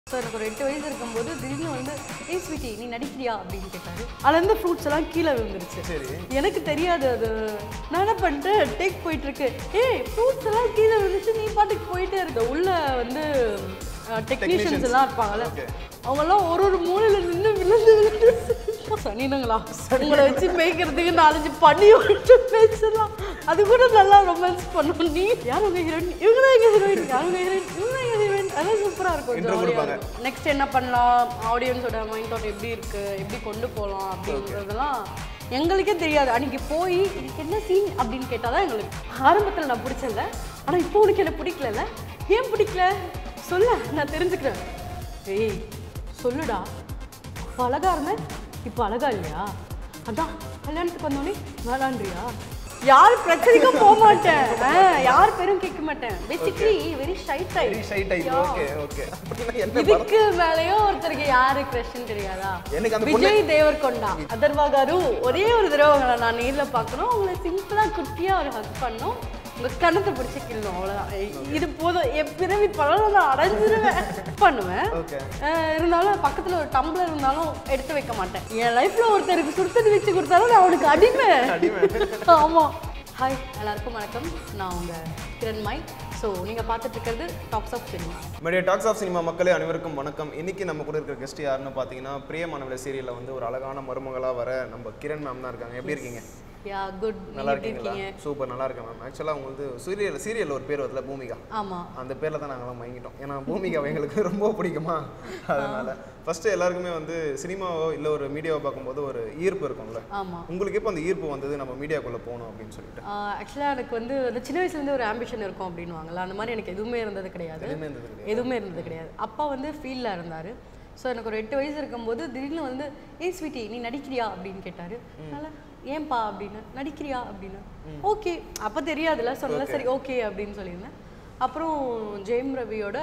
So எனக்கு ஒரு எட்டு வயசு இருக்கும்போது திடீர்னு வந்து ஏய் ஸ்வீட்டி நீ நடிக்கிறியா அப்படின்னு கேட்டாரு அதுலேருந்து ஃப்ரூட்ஸ் எல்லாம் கீழே விழுந்துருச்சு சரி எனக்கு தெரியாது அது நான் என்ன பண்ணிட்டேன் டேக் போயிட்டு இருக்கு ஏய் ஃப்ரூட்ஸ் எல்லாம் கீழே விழுந்துச்சு நீ பாட்டுக்கு போயிட்டே இருக்க உள்ள வந்து டெக்னீஷியன்ஸ் எல்லாம் இருப்பாங்கல்ல Okay. அவங்கெல்லாம் ஒரு ஒரு மூலையில நின்று விழுந்து விழுந்து சனினுங்களா உங்களை வச்சு மேய்க்கிறதுக்கு நாலஞ்சு பண்ணி விட்டு பேசலாம் அது கூட நல்லா ரொமான்ஸ் பண்ணுவோம் நீ யார் உங்க ஹீரோயின் இவங்க தான் எங்க ஹீரோயின் யார் உங்க ஹீரோயின் இவங்க தான் எங்க ஹீரோயின் அதெல்லாம் சூப்பரா இருக்கும் Intro ஜாலியாக கொடுப்பாங்க. இருக்கும் நெக்ஸ்ட் என்ன பண்ணலாம் ஆடியன்ஸோட மைண்ட் தாட் எப்படி இருக்கு எப்படி கொண்டு போகலாம் அப்படின்றதெல்லாம் எங்களுக்கே தெரியாது அன்னைக்கு போய் இதுக்கு என்ன சீன் அப்படின்னு கேட்டால் தான் எங்களுக்கு ஆரம்பத்தில் நான் பிடிச்சல ஆனால் இப்போ உனக்கு என்ன பிடிக்கல ஏன் பிடிக்கல சொல்ல நான் தெரிஞ்சுக்கிறேன் ஏய் சொல்லுடா அப்போ அழகா இருந்தேன் இப்போ அழகா இல்லையா அதான் கல்யாணத்துக்கு வந்தோடனே வேளாண்றியா யார் பிரச்சனைக்கும் போக மாட்டேன் ஆ, யார் பேரும் கேட்க மாட்டேன் basically very shy type very shy type okay okay அப்படின்னா என்ன படம்? இதுக்கு மேலயும் ஒருத்தருக்கு யாரு கிரஷ்னு தெரியாதா எனக்கு அந்த பொண்ணு விஜய் தேவர்கொண்டா அதர்வா காரு ஒரே ஒரு தடவை உங்களை நான் நேர்ல பார்க்கணும் உங்களை சிம்பிளா குட்டியா ஒரு ஹக் பண்ணணும் உங்க கணத்தை பிடிச்சி கிள்ளணும் அவ்வளவுதான் ஏய், இது போதும் என் பிறவி பழம் நான் அடைஞ்சிருவேன் பண்ணுவேன் ஓகே அஹ் இருந்தாலும் பக்கத்துல ஒரு டம்ளர் இருந்தாலும் எடுத்து வைக்க மாட்டேன் என் லைஃப்ல ஒருத்தருக்கு சுடுத்தண்ணி வச்சு கொடுத்தாலும் நான் அவனுக்கு அடிமை ஆமா ஹாய் எல்லாருக்கும் வணக்கம் நான் உங்க கிரண் மை ஸோ நீங்க பார்த்துட்டு இருக்கிறது talks of cinema media talks of cinema மக்களே அனைவருக்கும் வணக்கம் இன்னைக்கு நம்ம கூட இருக்கிற கெஸ்ட் யாருன்னு பார்த்தீங்கன்னா பிரியமானவள சீரியலில் வந்து ஒரு அழகான மருமகளாக வர நம்ம கிரண் மேம் தான் இருக்காங்க எப்படி இருக்கீங்க யா குட் நல்லா எப்படி இருக்கீங்களா இருக்கீங்க சூப்பர் நல்லா இருக்கேன் மேம் ஆக்சுவலாக உங்களுக்கு சீரியல் சீரியலில் ஒரு பேர் வரல பூமிகா ஆமா அந்த பேரில் தான் நாங்களாம் மயங்கிட்டோம் ஏன்னா பூமிகா எங்களுக்கு ரொம்ப பிடிக்குமா அதனால ஃபர்ஸ்ட் எல்லாருக்குமே வந்து சினிமாவோ இல்லை ஒரு மீடியாவோ பார்க்கும்போது ஒரு ஈர்ப்பு இருக்கும்ல ஆமா உங்களுக்கு எப்போ அந்த ஈர்ப்பு வந்தது நம்ம மீடியாக்குள்ளே போகணும் அப்படின்னு சொல்லிட்டு ஆக்சுவலாக எனக்கு வந்து அந்த சின்ன வயசுலேருந்து ஒரு ஆம்பிஷன் இருக்கும் அப்படின்வாங்கல்ல அந்த மாதிரி எனக்கு எதுவுமே இருந்தது கிடையாது எதுவுமே இருந்தது கிடையாது. எதுவுமே இருந்தது கிடையாது அப்பா வந்து ஃபீல்டில் இருந்தார் ஸோ எனக்கு ஒரு எட்டு வயசு இருக்கும்போது திடீர்னு வந்து ஏய் ஸ்வீட்டி நீ நடிக்கிறியா அப்படின்னு கேட்டார் அதனால ஏன்பா அப்படின்னு நடிக்கிறியா அப்படின்னு ஓகே அப்போ தெரியாதுல்ல சொன்னல சரி ஓகே அப்படின்னு சொல்லியிருந்தேன் அப்புறம் ஜெயம் ரவியோட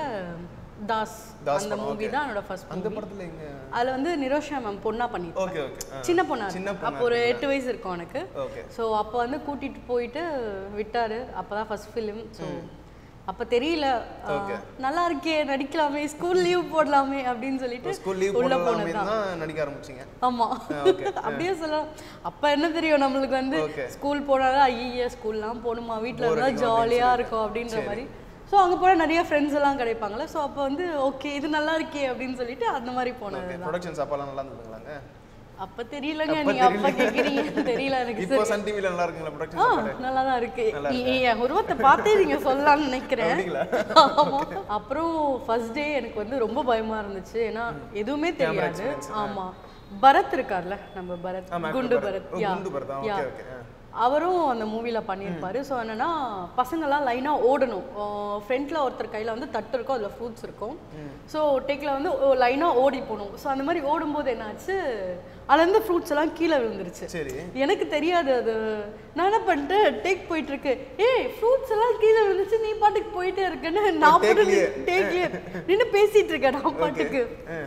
தாஸ் தாஸ் அந்த படம், மூவி okay. தான் என்னோட ஃபர்ஸ்ட் அந்த படத்தில் எங்க அதில் வந்து நிரோஷா மேம் பொண்ணா பண்ணியிருப்பாங்க ஓகே ஓகே சின்ன பொண்ணா சின்ன இருக்கு. பொண்ணா அப்போ ஒரு எட்டு வயசு இருக்கும் எனக்கு ஓகே ஸோ அப்போ வந்து கூட்டிட்டு போயிட்டு விட்டாரு அப்பதான் ஃபர்ஸ்ட் ஃபிலிம் ஸோ அப்போ தெரியல ஆ, நல்லா இருக்கே நடிக்கலாமே ஸ்கூல் லீவ் போடலாமே அப்படின்னு சொல்லிட்டு ஸ்கூல் லீவ் உள்ள போடலாமே போனதுதான் தான் நடிக்க ஆரம்பிச்சிங்க ஆமா அப்படியே சொல்லலாம் அப்ப என்ன தெரியும் நம்மளுக்கு வந்து Okay. ஸ்கூல் போனாலும் ஐய ஸ்கூல்லாம் போகணுமா வீட்டில் இருந்தா ஜாலியா இருக்கும் அப்படின்ற மாதிரி ஸோ அங்க போனால் நிறைய ஃப்ரெண்ட்ஸ் எல்லாம் கிடைப்பாங்கல்ல ஸோ அப்போ வந்து ஓகே இது நல்லா இருக்கே அப்படின்னு சொல்லிட்டு அந்த மாதிரி போனது ஓகே ப்ரொடக்ஷன் சாப்பாடுலாம் நல்லா இருந்ததுங்களாங்க அப்ப தெரியலங்க நீங்க அப்பா கேட்குறீங்க தெரியல எனக்கு இப்போ சன் டிவில நல்லா இருக்குங்களா ப்ரொடக்ஷன் ஆ சாப்பாடு நல்லா தான் இருக்கு இ- என் உருவத்தை பார்த்தே நீங்க சொல்லலாம்னு நினைக்கிறேன் அப்படிங்களா? ஆமா அப்புறம் ஃபர்ஸ்ட் டே எனக்கு வந்து ரொம்ப பயமா இருந்துச்சு ஏன்னா எதுவுமே தெரியாது ஆமா பரத் இருக்கார்ல நம்ம பரத் ஆமா, குண்டு actor பரத் ஓ, யா குண்டு பரத், ஆ, யா. okay, okay, ஆ. அவரும் அந்த மூவில பண்ணியிருப்பாரு ஸோ என்னன்னா பசங்கெல்லாம் லைனா ஓடணும் ஃப்ரண்ட்ல ஒருத்தர் கையில வந்து தட்டு இருக்கும் அதுல ஃப்ரூட்ஸ் இருக்கும் ஸோ டேக்ல வந்து லைனா ஓடி போகணும் ஸோ அந்த மாதிரி ஓடும்போது என்னாச்சு அதுலேருந்து ஃப்ரூட்ஸ் எல்லாம் கீழே விழுந்துருச்சு சரி எனக்கு தெரியாது அது நான் என்ன பண்ணிட்டேன் டேக் போயிட்டு இருக்கு ஏய் ஃப்ரூட்ஸ் எல்லாம் கீழே விழுந்துச்சு நீ பாட்டுக்கு போயிட்டே இருக்கேன்னு நான் பாட்டு takeலயே. டேக்லயே நின்று பேசிட்டு இருக்கேன் நான் பாட்டுக்கு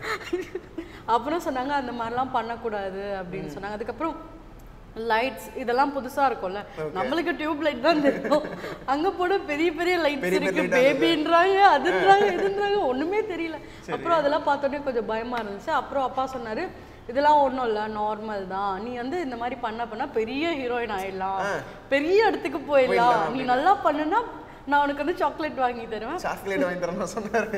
அப்புறம் சொன்னாங்க அந்த மாதிரிலாம் பண்ணக்கூடாது அப்படின்னு சொன்னாங்க அதுக்கப்புறம் லைட்ஸ் இதெல்லாம் புதுசா இருக்கும்ல நம்மளுக்கு டியூப் லைட் தான் தெரியும் அங்க போட பெரிய பெரிய லைட்ஸ் பெரிய இருக்கு light ஆ இருக்குது. பேபின்றாங்க அதுன்றாங்க இதுன்றாங்க ஒண்ணுமே தெரியல அப்புறம் அதெல்லாம் பார்த்தோன்னே கொஞ்சம் பயமா இருந்துச்சு அப்புறம் அப்பா சொன்னாரு இதெல்லாம் ஒண்ணும் இல்ல நார்மல் தான் நீ வந்து இந்த மாதிரி பண்ண பண்ணா பெரிய ஹீரோயின் ஆயிடலாம் பெரிய இடத்துக்கு போயிடலாம் நீ நல்லா பண்ணுனா நான் உனக்கு வந்து சாக்லேட் வாங்கி தருவேன் சாக்லேட் வாங்கி தரணும் சொன்னாரு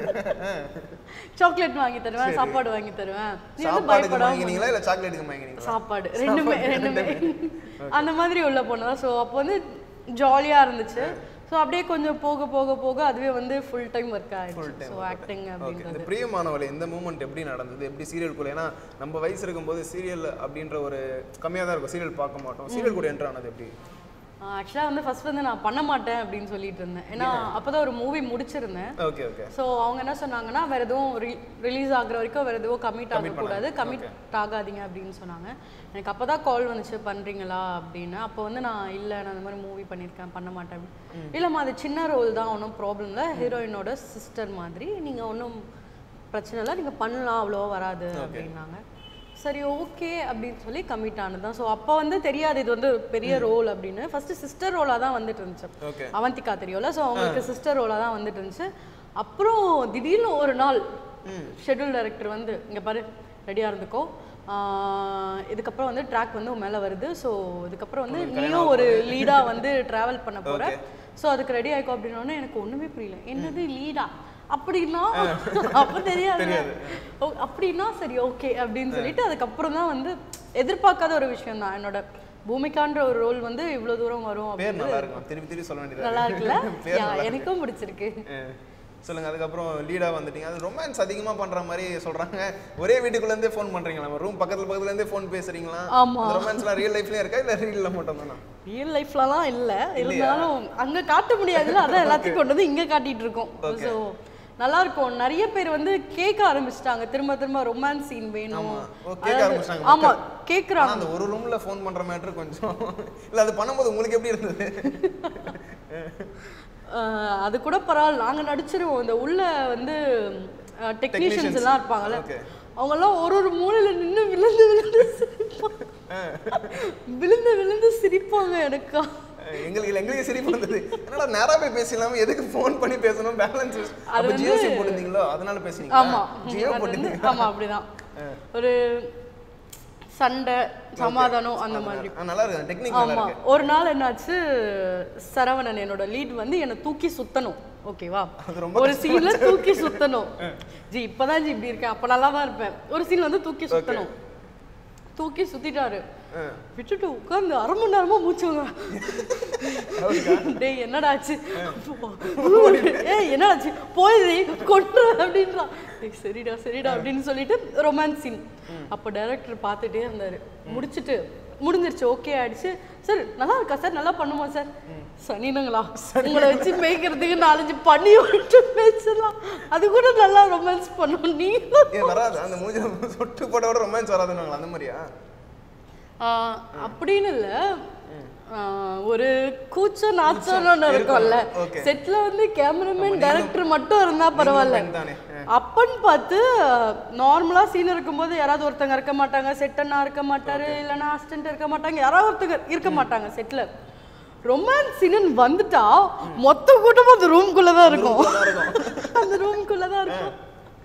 சாக்லேட் வாங்கி தருவேன் சாப்பாடு வாங்கி தருவேன் நீ வந்து சாப்பாடுக்கு பயப்படாம வாங்கினீங்களா இல்ல சாக்லேட்டுக்கு வாங்கினீங்களா சாப்பாடு ரெண்டுமே ரெண்டுமே அந்த மாதிரி உள்ள போனதா ஸோ அப்போ வந்து ஜாலியா இருந்துச்சு ஸோ அப்படியே கொஞ்சம் போக போக போக அதுவே வந்து ஃபுல் டைம் ஒர்க் ஆயிடுச்சு ஸோ ஆக்டிங் ஓகே அப்படின்றது இந்த பிரியமானவளை இந்த மூமெண்ட் எப்படி நடந்தது எப்படி சீரியலுக்குள்ள ஏன்னா நம்ம வயசு இருக்கும்போது சீரியல் அப்படின்ற ஒரு கம்மியாக தான் இருக்கும் சீரியல் பார்க்க மாட்டோம் சீரியல் கூட என்ட்ரு ஆனது எப்படி ஆக்சுவலாக வந்து ஃபர்ஸ்ட் வந்து நான் பண்ண மாட்டேன் அப்படின்னு சொல்லிட்டு இருந்தேன் ஏன்னா அப்பதான் ஒரு மூவி முடிச்சிருந்தேன் ஓகே ஓகே ஸோ அவங்க என்ன சொன்னாங்கன்னா வேற எதுவும் ரிலீஸ் ஆகுற வரைக்கும் வேற எதுவும் கமிட் ஆகக்கூடாது கமிட் ஆகாதீங்க அப்படின்னு சொன்னாங்க எனக்கு அப்பதான் கால் வந்துச்சு பண்றீங்களா அப்படின்னு அப்போ வந்து நான் இல்லை நான் இந்த மாதிரி மூவி பண்ணியிருக்கேன் பண்ண மாட்டேன் அப்படின்னு. இல்லைம்மா அது சின்ன ரோல் தான் ஒன்றும் ப்ராப்ளம் இல்லை ஹீரோயினோட சிஸ்டர் மாதிரி நீங்கள் ஒன்றும் பிரச்சனை இல்லை நீங்கள் பண்ணலாம் அவ்வளோவா வராது அப்படின்னாங்க சரி ஓகே அப்படின்னு சொல்லி கமிட் ஆனதுதான் ஸோ அப்போ வந்து தெரியாது இது வந்து பெரிய ரோல் அப்படின்னு ஃபர்ஸ்ட் சிஸ்டர் ரோலாக தான் வந்துட்டு இருந்துச்சு ஓகே அவந்திகா தெரியும்ல ஸோ அவங்களுக்கு சிஸ்டர் ரோலாக தான் வந்துட்டு இருந்துச்சு அப்புறம் திடீர்னு ஒரு நாள் ஷெட்யூல் டைரக்டர் வந்து இங்க பாரு ரெடியா இருந்துக்கோ ஆஹ் இதுக்கப்புறம் வந்து ட்ராக் வந்து உன் மேல வருது ஸோ இதுக்கப்புறம் வந்து நீயும் ஒரு லீடா வந்து டிராவல் பண்ண போற ஸோ அதுக்கு ரெடி ஆயிக்கோ அப்படின்னோடனே எனக்கு ஒண்ணுமே புரியல என்னது லீடா அப்படின்னா அப்ப தெரியாது ஓ, அப்படின்னா சரி ஓகே அப்படின்னு சொல்லிட்டு அதுக்கப்புறம் தான் வந்து எதிர்பார்க்காத ஒரு விஷயம் தான் என்னோட பூமிகான்ற ஒரு ரோல் வந்து இவ்வளவு தூரம் வரும் பேர் அப்படின்னு நல்லா இருக்கும் திருப்பி திருப்பி சொல்ல வேண்டியதா நல்லா இருக்கு. இருக்குல்ல பேர் யா, நல்லா எனக்கும் பிடிச்சிருக்கு அஹ் சொல்லுங்க அதுக்கப்புறம் லீடா வந்துட்டீங்க அது ரொமான்ஸ் அதிகமா பண்ற மாதிரி சொல்றாங்க ஒரே வீட்டுக்குள்ள இருந்தே ஃபோன் பண்றீங்களா நம்ம ரூம் பக்கத்துல பக்கத்துல இருந்தே ஃபோன் பேசுறீங்களா ஆமா. ரொமான்ஸ்லாம் ரியல் லைஃப்லயும் இருக்கா இல்ல ரீல்ல மட்டும் தானா ரியல் லைஃப்லலாம் இல்ல இருந்தாலும் அங்க காட்ட முடியாதுல்ல அதான் எல்லாத்தையும் கொண்டு வந்து இங்க காட்டிட்டு இருக்கோம் ஸோ நல்லா இருக்கும் நிறைய பேர் வந்து கேட்க ஆரம்பிச்சிட்டாங்க திரும்ப திரும்ப ரொமான்ஸ் சீன் வேணும் ஆமா. ஓ, கேட்க அதாவது- ஆரம்பிச்சிட்டாங்க ஆமா ஆனா கேக்குறாங்க அந்த ஒரு ரூம்ல ஃபோன் பண்ற மேட்டர் கொஞ்சம் இல்ல அது பண்ணும்போது உங்களுக்கு எப்படி இருந்தது அஹ், அது கூட பரவாயில்ல நாங்க நடிச்சிருவோம் இந்த உள்ள வந்து டெக்னீஷியன்ஸ் எல்லாம் இருப்பாங்கல்ல Okay. அவங்க எல்லாம் ஒரு ஒரு மூலையில நின்னு விழுந்து விழுந்து சிரிப்பாங்க விழுந்து விழுந்து சிரிப்பாங்க எனக்கா அஹ் எங்களுக்கு இல்ல எங்களுக்கு சிரிப்பு வந்தது என்னடா நேரா போய் பேசலாம எதுக்கு ஃபோன் பண்ணி பேசணும் பேலன்ஸ் அது அப்ப வந்து- ஜியோ சிம் போட்டுருந்தீங்களோ அதனால பேசுனீங்க ஆமா ஜியோ அது வந்து போட்டுருந்தீங்க ஆமா அப்படிதான் ஒரு சண்டை சமாதானம் அந்த மாதிரி ஆ, நல்லா இருக்கு டெக்னிக் நல்லா ஆமா இருக்கு ஒரு நாள் என்னாச்சு சரவணன் என்னோட லீட் வந்து என்னை தூக்கி சுத்தணும் ஓகேவா அது ரொம்ப ஒரு சீன்ல தூக்கி சுத்தணும் ஜி இப்பதான் ஜி இப்படி இருக்கேன் அப்ப நல்லா தான் இருப்பேன் ஒரு சீன் வந்து தூக்கி சுத்தணும் தூக்கி சுத்திட்டாரு விட்டுட்டு உட்கார்ந்து அரை மணி நேரமா மூச்சுங்க டேய் என்னடாச்சு ஏய் என்னடாச்சு போயிடு கொண்டு அப்படின்றான் டேய் சரிடா சரிடா அப்படின்னு சொல்லிட்டு ரொமான்ஸ் சீன் அப்போ டைரக்டர் பார்த்துட்டே இருந்தாரு முடிச்சிட்டு முடிஞ்சிருச்சு ஓகே ஆயிடுச்சு சார் நல்லா இருக்கா சார் நல்லா பண்ணுமா சார் சனினுங்களா உங்களை வச்சு மேய்க்கிறதுக்கு நாலஞ்சு பண்ணி விட்டு மேய்ச்சிடலாம் அது கூட நல்லா ரொமான்ஸ் பண்ணும் நீ ஏன் வராது அந்த மூஞ்சி சொட்டு போட்டோட ரொமான்ஸ் வராதுன்னு அந்த மாதிரியா ஆஹ் அப்படின்னு இல்ல ஆஹ் ஒரு கூச்சம் நாச்சம்னு ஒண்ணு இருக்கும்ல Okay. செட்ல வந்து கேமராமேன் டைரக்டர் மட்டும் இருந்தா பரவாயில்ல பெண் தானே அப்பன்னு பார்த்து நார்மலா சீன் இருக்கும்போது யாராவது ஒருத்தங்க இருக்க மாட்டாங்க செட்டனா இருக்க மாட்டாரு இல்லைன்னா அசிஸ்டன்ட் இருக்க மாட்டாங்க யாராவது ஒருத்தங்க இருக்க மாட்டாங்க செட்ல ரொமான்ஸ் சீன் வந்துட்டா மொத்த கூட்டமும் அந்த ரூம்குள்ள தான் இருக்கும் அந்த ரூம்குள்ள தான் இருக்கும்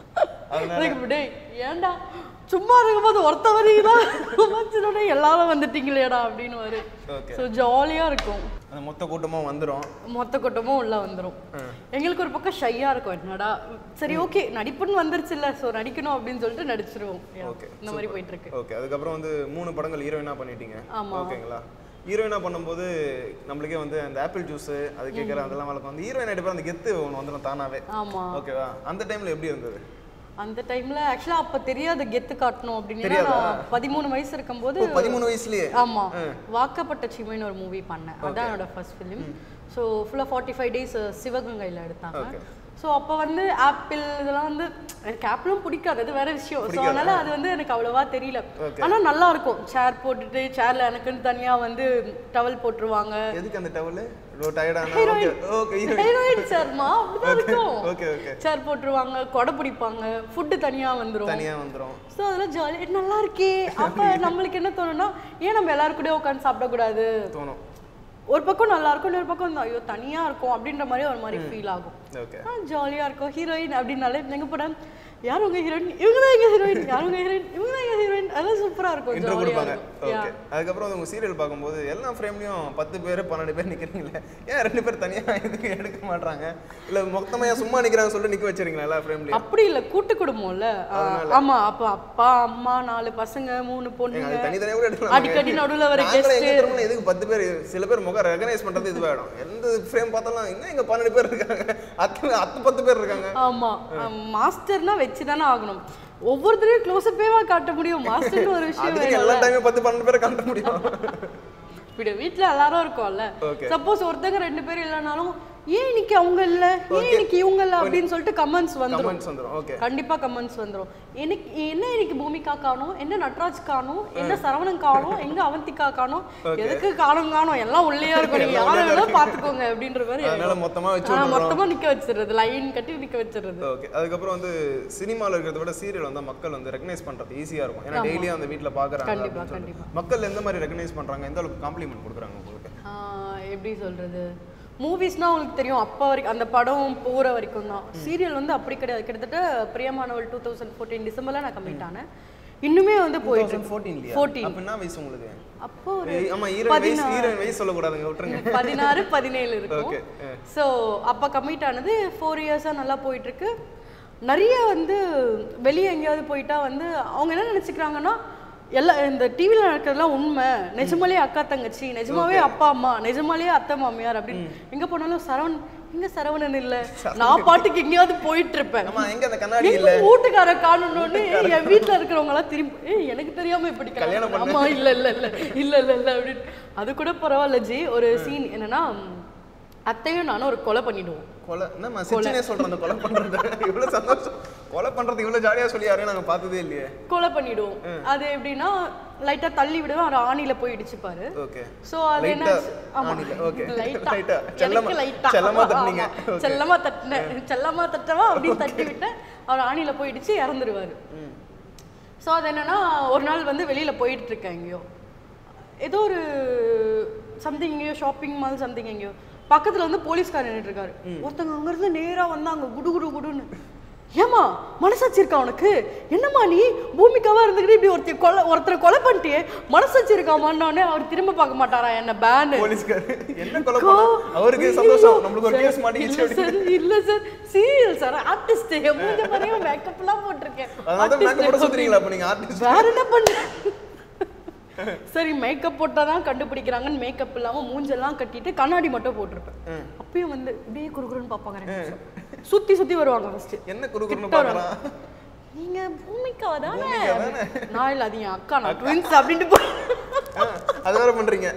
எனக்கு டேய் ஏன்டா சும்மா இருக்கும்போது ஒருத்த வரீங்களா ரொமான்ஸோட எல்லாரும் வந்துட்டீங்களேடா அப்படின்னு வரு Okay. ஸோ ஜாலியா இருக்கும் அந்த மொத்த கூட்டமும் வந்துரும் மொத்த கூட்டமும் உள்ள வந்துரும் எங்களுக்கு ஒரு பக்கம் ஷையா இருக்கும் என்னடா சரி ஓகே நடிப்புன்னு வந்துருச்சு இல்ல ஸோ நடிக்கணும் அப்படின்னு சொல்லிட்டு நடிச்சிருவோம் Yeah, Okay, இந்த மாதிரி போயிட்டு இருக்கு ஓகே அதுக்கப்புறம் வந்து மூணு படங்கள் ஹீரோயினா பண்ணிட்டீங்க ஆமா. ஓகேங்களா ஹீரோயினா பண்ணும்போது நம்மளுக்கே வந்து அந்த ஆப்பிள் ஜூஸ் அது கேட்குற அதெல்லாம் வழக்கம் வந்து ஹீரோயின் ஆகிட்டு அந்த கெத்து ஒன்று வந்துடும் தானாவே ஆமா ஓகேவா அந்த டைம்ல எப்படி இருந்தது அந்த டைம்ல ஆக்சுவலா அப்ப தெரியாத கெத்து காட்டணும் அப்படின்னு தெரியாதா? நான் பதிமூணு வயசு இருக்கும்போது ஓ, பதிமூணு வயசுலயே ஆமா வாக்கப்பட்ட சீமைன்னு ஒரு மூவி பண்ணேன் அதான் என்னோட ஃபர்ஸ்ட் ஃபிலிம் ஸோ ஃபுல்லாக ஃபார்ட்டி ஃபைவ் டேஸ் சிவகங்கையில் எடுத்தாங்க Okay. ஸோ அப்போ வந்து ஆப்பிள் இதெல்லாம் வந்து எனக்கு ஆப்பிளும் பிடிக்காது அது வேற விஷயம் ஸோ அதனால அது வந்து எனக்கு அவ்வளவா தெரியல Okay. ஆனா நல்லா இருக்கும் சேர் போட்டுட்டு சேர்ல எனக்குன்னு தனியா வந்து டவல் போட்டுருவாங்க எதுக்கு அந்த டவல் இவ்வளோ டயர்டான ஓகே ஓகே ஹீரோயின் ஹீரோயின் சேர்மா அப்படிதான் இருக்கும் ஓகே ஓகே சேர் போட்டுருவாங்க கொடை பிடிப்பாங்க ஃபுட்டு தனியா வந்துரும் தனியா வந்துரும் ஸோ அதெல்லாம் ஜாலி நல்லா இருக்கே அப்ப நம்மளுக்கு என்ன தோணும்னா ஏன் நம்ம எல்லாரும் கூட உட்காந்து சாப்பிடக்கூடாது தோணும் ஒரு பக்கம் நல்லா இருக்கும் இன்னொரு பக்கம் வந்து ஐயோ தனியா இருக்கும் அப்படின்ற மாதிரி ஒரு மாதிரி ஃபீல் ஆகும் ஓகே ஜாலியா இருக்கும் ஹீரோயின் அப்படின்னாலே எங்க போனேன் யார் உங்க ஹீரோயின் இவங்க தான் எங்க ஹீரோயின் யார் உங்க ஹீரோயின் இவங்க தான் எங்க ஹீரோயின் அதெல்லாம் சூப்பரா இருக்கும் இன்ட்ரோ ஜாலியா கொடுப்பாங்க இருக்கும் ஓகே Yeah. அதுக்கப்புறம் வந்து உங்க சீரியல் பார்க்கும்போது எல்லா ஃப்ரேம்லயும் பத்து பேர் பன்னெண்டு பேர் நிக்கிறீங்களே ஏன் ரெண்டு பேர் தனியா இதுக்கு எடுக்க மாட்றாங்க இல்ல மொத்தமா ஏன் சும்மா நிக்கிறாங்க சொல்லிட்டு நிக்க வச்சிருக்கீங்களா எல்லா ஃப்ரேம்லயும் அப்படி இல்ல கூட்டு குடும்பம்ல ஆஹ், ஆமா அப்ப அப்பா அம்மா நாலு பசங்க மூணு பொண்ணுங்க அது தனித்தனியா கூட எடுக்கலாம் அடிக்கடி நடுவுல வர நாங்களே கெஸ்ட் எங்க திரும்ப எதுக்கு பத்து பேர் சில பேர் முகம் ரெகனைஸ் பண்றது இதுவாயிடும் எந்த ஃப்ரேம் பார்த்தாலும் இன்னும் இங்க பன்னெண்டு பேர் இருக்காங்க அத்து அத்து பத்து பேர் இருக்காங்க ஆமா மாஸ்டர்னா வச்சு தானே ஆகணும் ஒவ்வொருத்தரையும் க்ளோஸ்அப்பேவா காட்ட முடியும் மாஸ்டர்னு ஒரு விஷயம் அதுக்கு வேணும் எல்லா டைமும் பத்து பன்னெண்டு பேரை காட்ட முடியும் இப்படி வீட்ல எல்லாரும் இருக்கோம்ல Okay. சப்போஸ் ஒருத்தங்க ரெண்டு பேரும் இல்லைனாலும் ஏன் இன்னைக்கு அவங்க இல்ல ஏன் இன்னைக்கு இவங்க இல்ல அப்படின்னு சொல்லிட்டு கமெண்ட்ஸ் வந்துரும் கமெண்ட்ஸ் வந்துரும் ஓகே கண்டிப்பா கமெண்ட்ஸ் வந்துரும் எனக்கு என்ன இன்னைக்கு பூமிகா காணும் என்ன நட்ராஜ் காணும் என்ன சரவணன் காணும் எங்க அவந்திகா காணும் எதுக்கு காணும் காணும் எல்லாம் உள்ளே இருக்கும் நீங்க யாரை வேணாலும் பாத்துக்கோங்க அப்படின்ற மாதிரி அதனால மொத்தமா வச்சு ஆ, விட்டுறோம். மொத்தமா நிக்க வச்சிடுறது லைன் கட்டி நிக்க வச்சிடுறது ஓகே அதுக்கப்புறம் வந்து சினிமாவில் இருக்கிறத விட சீரியல் வந்து மக்கள் வந்து ரெகனைஸ் பண்றது ஈஸியா இருக்கும் ஏன்னா டெய்லியும் அந்த வீட்ல பாக்குறாங்க கண்டிப்பா, அப்படின்னு சொல்லிட்டு. மக்கள் எந்த மாதிரி ரெகனைஸ் பண்றாங்க எந்த அளவுக்கு காம்ப்ளிமெண்ட் கொடுக்குறாங்க உங்களுக்கு ஆ, எப்படி சொல்றது மூவிஸ்னால் உங்களுக்கு தெரியும் அப்போ வரைக்கும் அந்த படம் போகிற வரைக்கும் தான் சீரியல் வந்து அப்படி கிடையாது கிட்டத்தட்ட பிரியமானவள் டூ தௌசண்ட் ஃபோர்டீன் டிசம்பரில் நான் கம்மிட் ஆனேன் இன்னுமே வந்து போயிட்டு இருக்கு. ஃபோர்டீன்லையா 14 அப்ப என்ன வயசு உங்களுக்கு அப்போ ஒரு ஏய், ஆமா ஹீரோயின் வயசு ஹீரோயின் வயசு சொல்லக்கூடாதுங்க விட்டுருங்க பதினாறு பதினேழு இருக்கும் Okay, ஸோ அப்போ கம்மிட் ஆனது ஃபோர் இயர்ஸாக நல்லா போயிட்டு இருக்கு நிறைய வந்து வெளியே எங்கேயாவது போயிட்டா வந்து அவங்க என்ன நினச்சிக்கிறாங்கன்னா எல்லா இந்த டிவியில் நடக்கிறதுலாம் உண்மை நிஜமாலே அக்கா தங்கச்சி நிஜமாவே அப்பா அம்மா நிஜமாலே அத்தை மாமியார் அப்படின்னு எங்கே போனாலும் சரவண் இங்க சரவணன் இல்ல நான் பாட்டுக்கு எங்கேயாவது போயிட்டு இருப்பேன் ஆமா எங்க அந்த கண்ணாடி எங்க வீட்டுக்கார காணணும்னு என் வீட்ல இருக்கிறவங்க எல்லாம் திரும்பி ஏய் எனக்கு தெரியாம இப்படி கல்யாணம் கல்யாணம் ஆமா இல்ல இல்ல இல்ல இல்ல இல்ல இல்ல அப்படின்னு அது கூட பரவாயில்ல ஜி ஒரு சீன் என்னன்னா ம், அத்தையும் நானும் ஒரு கொலை பண்ணிடுவோம் கொலை என்னம்மா சிச்சனே சொல்றேன் அந்த கொலை பண்றது இவ்வளவு சந்தோஷம் கொலை பண்றது இவ்வளவு ஜாலியா சொல்லி யாரையும் நாங்க பார்த்ததே இல்லையே கொலை பண்ணிடுவோம் அது எப்படின்னா லைட்டா தள்ளி விடுவேன் அவர் ஆணில போய் இடிச்சுப்பாரு ஓகே சோ அது என்ன Light ஆ ஆமா ஆணில, okay. லைட்டா Light ஆ. எனக்கு செல்லமா- லைட்டா செல்லமா தட்டுனீங்க. ஆமா. செல்லமா தட்டினேன் செல்லமா தட்டவா அப்படின்னு தட்டி விட்டேன் அவர் ஆணில போய் இடிச்சு இறந்துருவாரு ம். ஸோ அது என்னன்னா ஒரு நாள் வந்து வெளியில போயிட்டு இருக்கேன் எங்கேயோ ஏதோ ஒரு சம்திங் எங்கேயோ ஷாப்பிங் மால் சம்திங் எங்கேயோ பக்கத்துல வந்து போலீஸ்கார் நின்றுட்டு இருக்காரு ஒருத்தங்க அங்க இருந்து நேரா வந்தாங்க குடு குடு குடுன்னு ஏமா மனசாட்சி இருக்கா உனக்கு என்னம்மா நீ பூமிக்காவா இருந்துக்கிட்டு இப்படி ஒருத்தர் கொலை ஒருத்தரை கொலை பண்ணிட்டியே மனசாட்சி இருக்காமான்னே அவர் திரும்ப பார்க்க மாட்டாரா என்ன பேனு போலீஸ்கார் என்ன கொலை பண்ணா அவருக்கு சந்தோஷம் நம்மளுக்கு ஒரு கேஸ் மாட்டிக்கிச்சு இல்ல சார் இல்ல சார் சீரியல் சார் ஆர்டிஸ்ட் மூஞ்ச மாதிரியும் மேக்கப்லாம் போட்டிருக்கேன் அதனால தான் மேக்கப் போட Artist சுத்துறீங்களா அப்ப நீங்க ஆர்டிஸ்ட் வேற என்ன பண்ண சரி மேக்கப் போட்டா தான் கண்டுபிடிக்கிறாங்கன்னு மேக்கப் இல்லாம மூஞ்செல்லாம் கட்டிட்டு கண்ணாடி மட்டும் போட்டிருப்பேன் அப்பயும் வந்து இப்படியே குறுகுறுன்னு பார்ப்பாங்க ரெண்டு நிமிஷம். சுத்தி சுத்தி வருவாங்க ஃபர்ஸ்ட் என்ன குறுகுறுன்னு கிட்ட பார்க்கறான் நீங்க பூமிக்காவா தானே பூமிகா தானே? நான் இல்ல அது என் அக்கா நான் ட்வின்ஸ் அப்படின்ட்டு போய் ஆ, அது வேற பண்றீங்க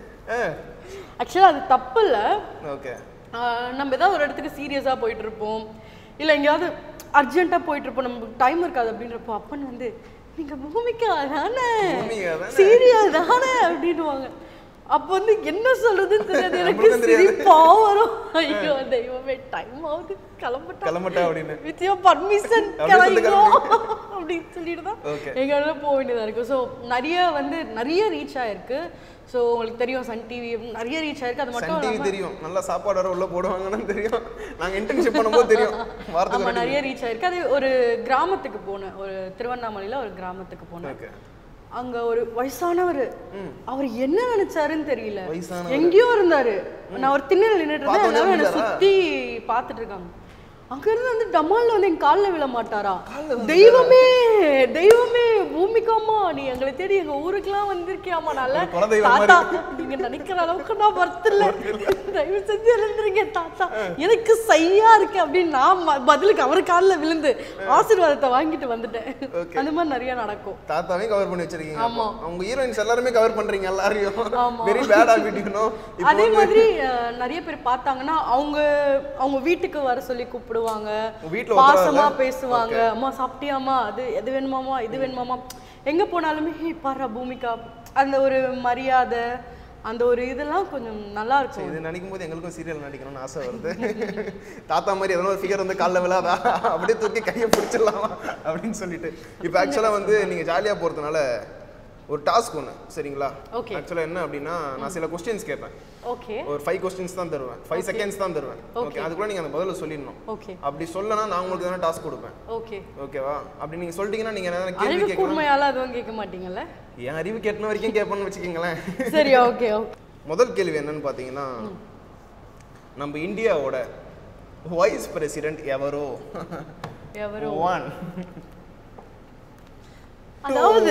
ஆக்சுவலா அது தப்பு இல்ல ஓகே ஆஹ் நம்ம ஏதாவது ஒரு இடத்துக்கு சீரியஸாக போயிட்டு இருப்போம் இல்லை எங்கேயாவது அர்ஜென்ட்டாக போயிட்டு இருப்போம் நமக்கு டைம் இருக்காது அப்படின்றப்போ அப்பன் வந்து நீங்க பூமிக்கா தானே பூமிகா தானே?" சீரியல் தானே அப்படின்னுவாங்க அப்போ வந்து என்ன சொல்றதுன்னு தெரியாது எனக்கு நம்மளுக்கும் தெரியாது. சிரிப்பா வரும் ஐயோ தெய்வமே டைம் ஆகுது கிளம்பட்டா கிளம்பட்டா அப்படின்னு வித் யோர் பர்மிஷன் அப்படி சொல்லி கிளம்பிக்கோ அப்படின்னு சொல்லிட்டு தான் Okay. எங்களால போக வேண்டியதா இருக்கு ஸோ நிறைய வந்து நிறைய ரீச் ஆயிருக்கு ஸோ உங்களுக்கு தெரியும் சன் டிவி நிறைய ரீச் ஆயிருக்கு அது மட்டும் சன் டிவி இல்லாம தெரியும் நல்லா சாப்பாடு வர உள்ள போடுவாங்கன்னு தெரியும் நாங்க இன்டர்ன்ஷிப் பண்ணும்போது தெரியும் வாரத்துக்கு ஆமா ஒரு நிறைய ரீச் ஆயிருக்கு அது ஒரு கிராமத்துக்கு போனேன் ஒரு திருவண்ணாமலையில ஒரு கிராமத்துக்கு போனேன் ஓகே அங்க ஒரு வயசானவர் அவர் என்ன நினைச்சாருன்னு தெரியல வயசானவரு. எங்கேயோ இருந்தாரு நான் ஒரு திண்ணையில நின்னுட்டு இருந்தேன் பார்த்தோன்னே எல்லாரும் என்னை விழுந்தாரா? சுத்தி பார்த்துட்டு இருக்காங்க அங்க இருந்து வந்து டமால்ல வந்து என் கால்ல விழ மாட்டாரா தெய்வமே தெய்வமே பூமிக்காமா நீ எங்களை தேடி எங்க ஊருக்குலாம் வந்திருக்கியாமா நல்ல ஒரு குலதெய்வம் தாத்தா நீங்க நினைக்கிற அளவுக்கு நான் வரத்தில்ல தயவு செஞ்சு எழுந்துருங்க தாத்தா எனக்கு சையா இருக்கு அப்படின்னு நான் ம- பதிலுக்கு அவர் கால்ல விழுந்து ஆசீர்வாதத்தை வாங்கிட்டு வந்துட்டேன் அந்த மாதிரி நிறைய நடக்கும் தாத்தாவையும் கவர் பண்ணி வச்சிருக்கீங்க ஆமா. அப்போ. அவங்க ஹீரோயின்ஸ் எல்லாருமே கவர் பண்றீங்க எல்லாரையும் ஆமா. Very bad habit you know அதே மாதிரி அஹ், நிறைய பேர் பார்த்தாங்கன்னா அவங்க அவங்க வீட்டுக்கு வர சொல்லி கூப்பிடுவாங்க வீட்ல ஒருத்தரா பாசமா இல்ல? பேசுவாங்க அம்மா சாப்பிட்டியாம்மா அது எது வேணுமாமா இது வேணுமாமா எங்க போனாலுமே "ஹே, பாரு பூமிகா அந்த ஒரு மரியாதை அந்த ஒரு இதெல்லாம் கொஞ்சம் நல்லா இருக்கும் இது நினைக்கும் போது எங்களுக்கும் சீரியல் நடிக்கணும்னு ஆசை வருது தாத்தா மாதிரி எதனா ஒரு ஃபிகர் வந்து காலைல விழாதா அப்படியே தூக்கி கையை பிடிச்சிடலாமா அப்படின்னு சொல்லிட்டு இப்போ ஆக்சுவலாக வந்து நீங்கள் ஜாலியாக போகிறதுனால ஒரு டாஸ்க் ஒன்று சரிங்களா Okay. ஆக்சுவலாக என்ன அப்படின்னா நான் சில கொஸ்டின்ஸ் கேட்பேன் ஓகே ஒரு ஃபைவ் கொஸ்டின்ஸ் தான் தருவேன் ஃபைவ் செகண்ட்ஸ் தான் தருவேன் ஓகே அதுக்குள்ள நீங்கள் அந்த பதில சொல்லிடணும் ஓகே அப்படி சொல்லனா நான் உங்களுக்கு தானே டாஸ்க் கொடுப்பேன் ஓகே ஓகேவா அப்படி நீங்கள் சொல்லிட்டீங்கன்னா நீங்கள் என்ன கேள்வி அறிவு கேட்கணும் கூர்மையால அதுவும் கேட்க மாட்டீங்கல்ல என் அறிவு கேட்டின வரைக்கும் கேட்பேன்னு வச்சுக்கோங்களேன் சரி ஓகே ஓகே முதல் கேள்வி என்னன்னு பார்த்தீங்கன்னா நம்ம இந்தியாவோட வைஸ் பிரசிடென்ட் எவரோ எவரோ ஒன் அதாவது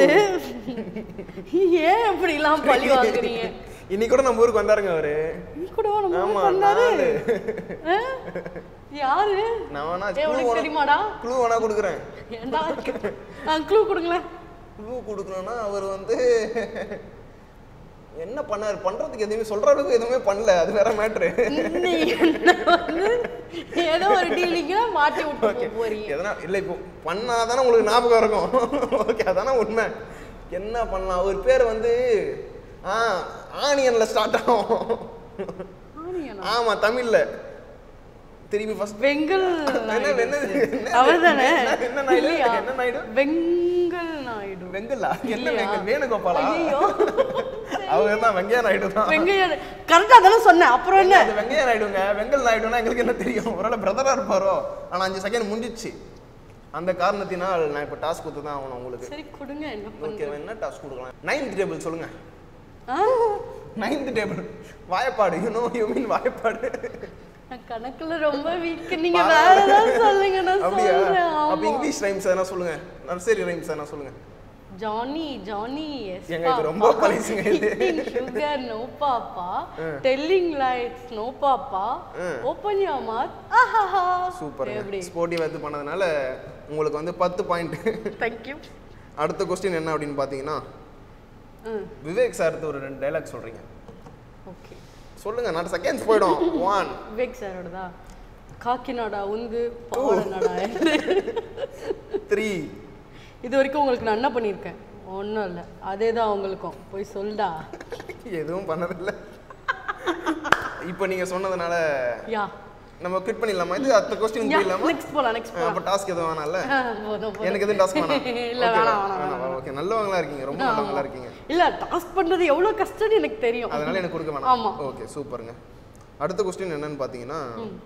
ஏன் இப்படிலாம் பழி வாங்குறீங்க இன்னைக்கு கூட நம்ம ஊருக்கு வந்தாருங்க அவரு நீ கூட நம்ம ஆமா, ஊருக்கு வந்தாரு நானு. ஆ? யாரு நான் வேணா ஏ உனக்கு க்ளூ தெரியுமாடா க்ளூ வேணா கொடுக்குறேன் ஏன்டா க்ளூ கொடுங்களேன் க்ளூ கொடுக்கணும்னா அவர் வந்து என்ன பண்ணாரு பண்றதுக்கு எதுவுமே சொல்ற அளவுக்கு எதுவுமே பண்ணல அது வேற மேட்ரு நீ என்ன வந்து ஏதோ ஒரு டீலிங்கா மாட்டி விட்டு போக போறீங்க எதனா இல்லை இப்போ பண்ணாதானே உங்களுக்கு ஞாபகம் இருக்கும் ஓகே அதானே உண்மை என்ன பண்ணலாம் அவர் பேர் வந்து ஆ ஆனியன்ல ஸ்டார்ட் ஆகும் ஆனியனா? ஆமா தமிழ்ல திரும்பி ஃபர்ஸ்ட் வெங்கல் என்ன என்ன என்ன- அவர்தானே என்ன- என்ன நாயுடு? இல்லையா? என்ன நாயுடு? வெங்கல் வெங்கல் நாயுடு வெங்கல்லா என்ன இல்லையா? வெங்கல் வேணுகோபாலா ஐயோ அவங்க தான் வெங்கையா நாயுடு தான் வெங்கையா கரெக்டா தானே சொன்னேன் அப்புறம் என்ன அது வெங்கையா நாயுடுங்க வெங்கல் நாயுடுனா எங்களுக்கு என்ன தெரியும் ஒருவேளை பிரதரா இருப்பாரோ ஆனா அஞ்சு செகண்ட் முடிஞ்சிச்சு அந்த காரணத்தினால் நான் இப்போ டாஸ்க் கொடுத்து தான் ஆகணும் உங்களுக்கு சரி கொடுங்க என்ன ஓகே பண்றது என்ன டாஸ்க் கொடுக்கலாம் நைன்த் டேபிள் சொல்லுங்க ஆ, நைன்த் டேபிள் வாயப்பாடு யூ நோ யூ மீன் வாயப்பாடு நான் கணக்குல ரொம்ப வீக் நீங்க வேற ஏதாவது சொல்லுங்க நான் அப்படியா சொல்றேன் அப்ப ஆமா இங்கிலீஷ் ரைம்ஸ் எதனா சொல்லுங்க நர்சரி ரைம்ஸ் எதனா சொல்லுங்க ஜானி ஜானி எஸ் ஏங்க, இது ரொம்ப பழசுங்க இது. Sugar no papa telling lights no papa open your mouth ஆஹாஹா சூப்பர் எப்படி ஸ்போர்ட்டிவ் இது பண்ணதுனால உங்களுக்கு வந்து பத்து பாயிண்ட் தேங்க் யூ அடுத்த கொஸ்டின் என்ன அப்படின்னு பார்த்தீங்கன்னா ம் விவேக் சார் ஒரு ரெண்டு டைலாக் சொல்றீங்க ஓகே சொல்லுங்க நான் செகண்ட்ஸ் போயிடும் ஒன் விவேக் சாரோடதா காக்கிநாடா உந்து பாவடநாடா த்ரீ இது வரைக்கும் உங்களுக்கு நான் என்ன பண்ணியிருக்கேன் ஒன்றும் இல்லை அதே தான் உங்களுக்கும் போய் சொல்டா எதுவும் பண்ணதில்லை இப்போ நீங்க சொன்னதுனால யா நம்ம கிட் பண்ணிடலாமா இது அடுத்த கொஸ்டின் யா போயிடலாமா நெக்ஸ்ட் போலாம் நெக்ஸ்ட் போலாம் அப்போ டாஸ்க் எதுவும் வேணாம்ல ஆ, போதும், போதும். எனக்கு எதுவும் டாஸ்க் வேணாம் இல்ல, வேணாம், வேணாம், வேணாம். ஓகே நல்லவங்களா இருக்கீங்க ரொம்ப நல்லவங்களா இருக்கீங்க இல்ல டாஸ்க் பண்றது எவ்வளவு கஷ்டம்னு எனக்கு தெரியும் அதனால எனக்கு கொடுக்க ஆமா. வேணாம் ஓகே சூப்பருங்க அடுத்த கொஸ்டின் என்னன்னு பார்த்தீங்கன்னா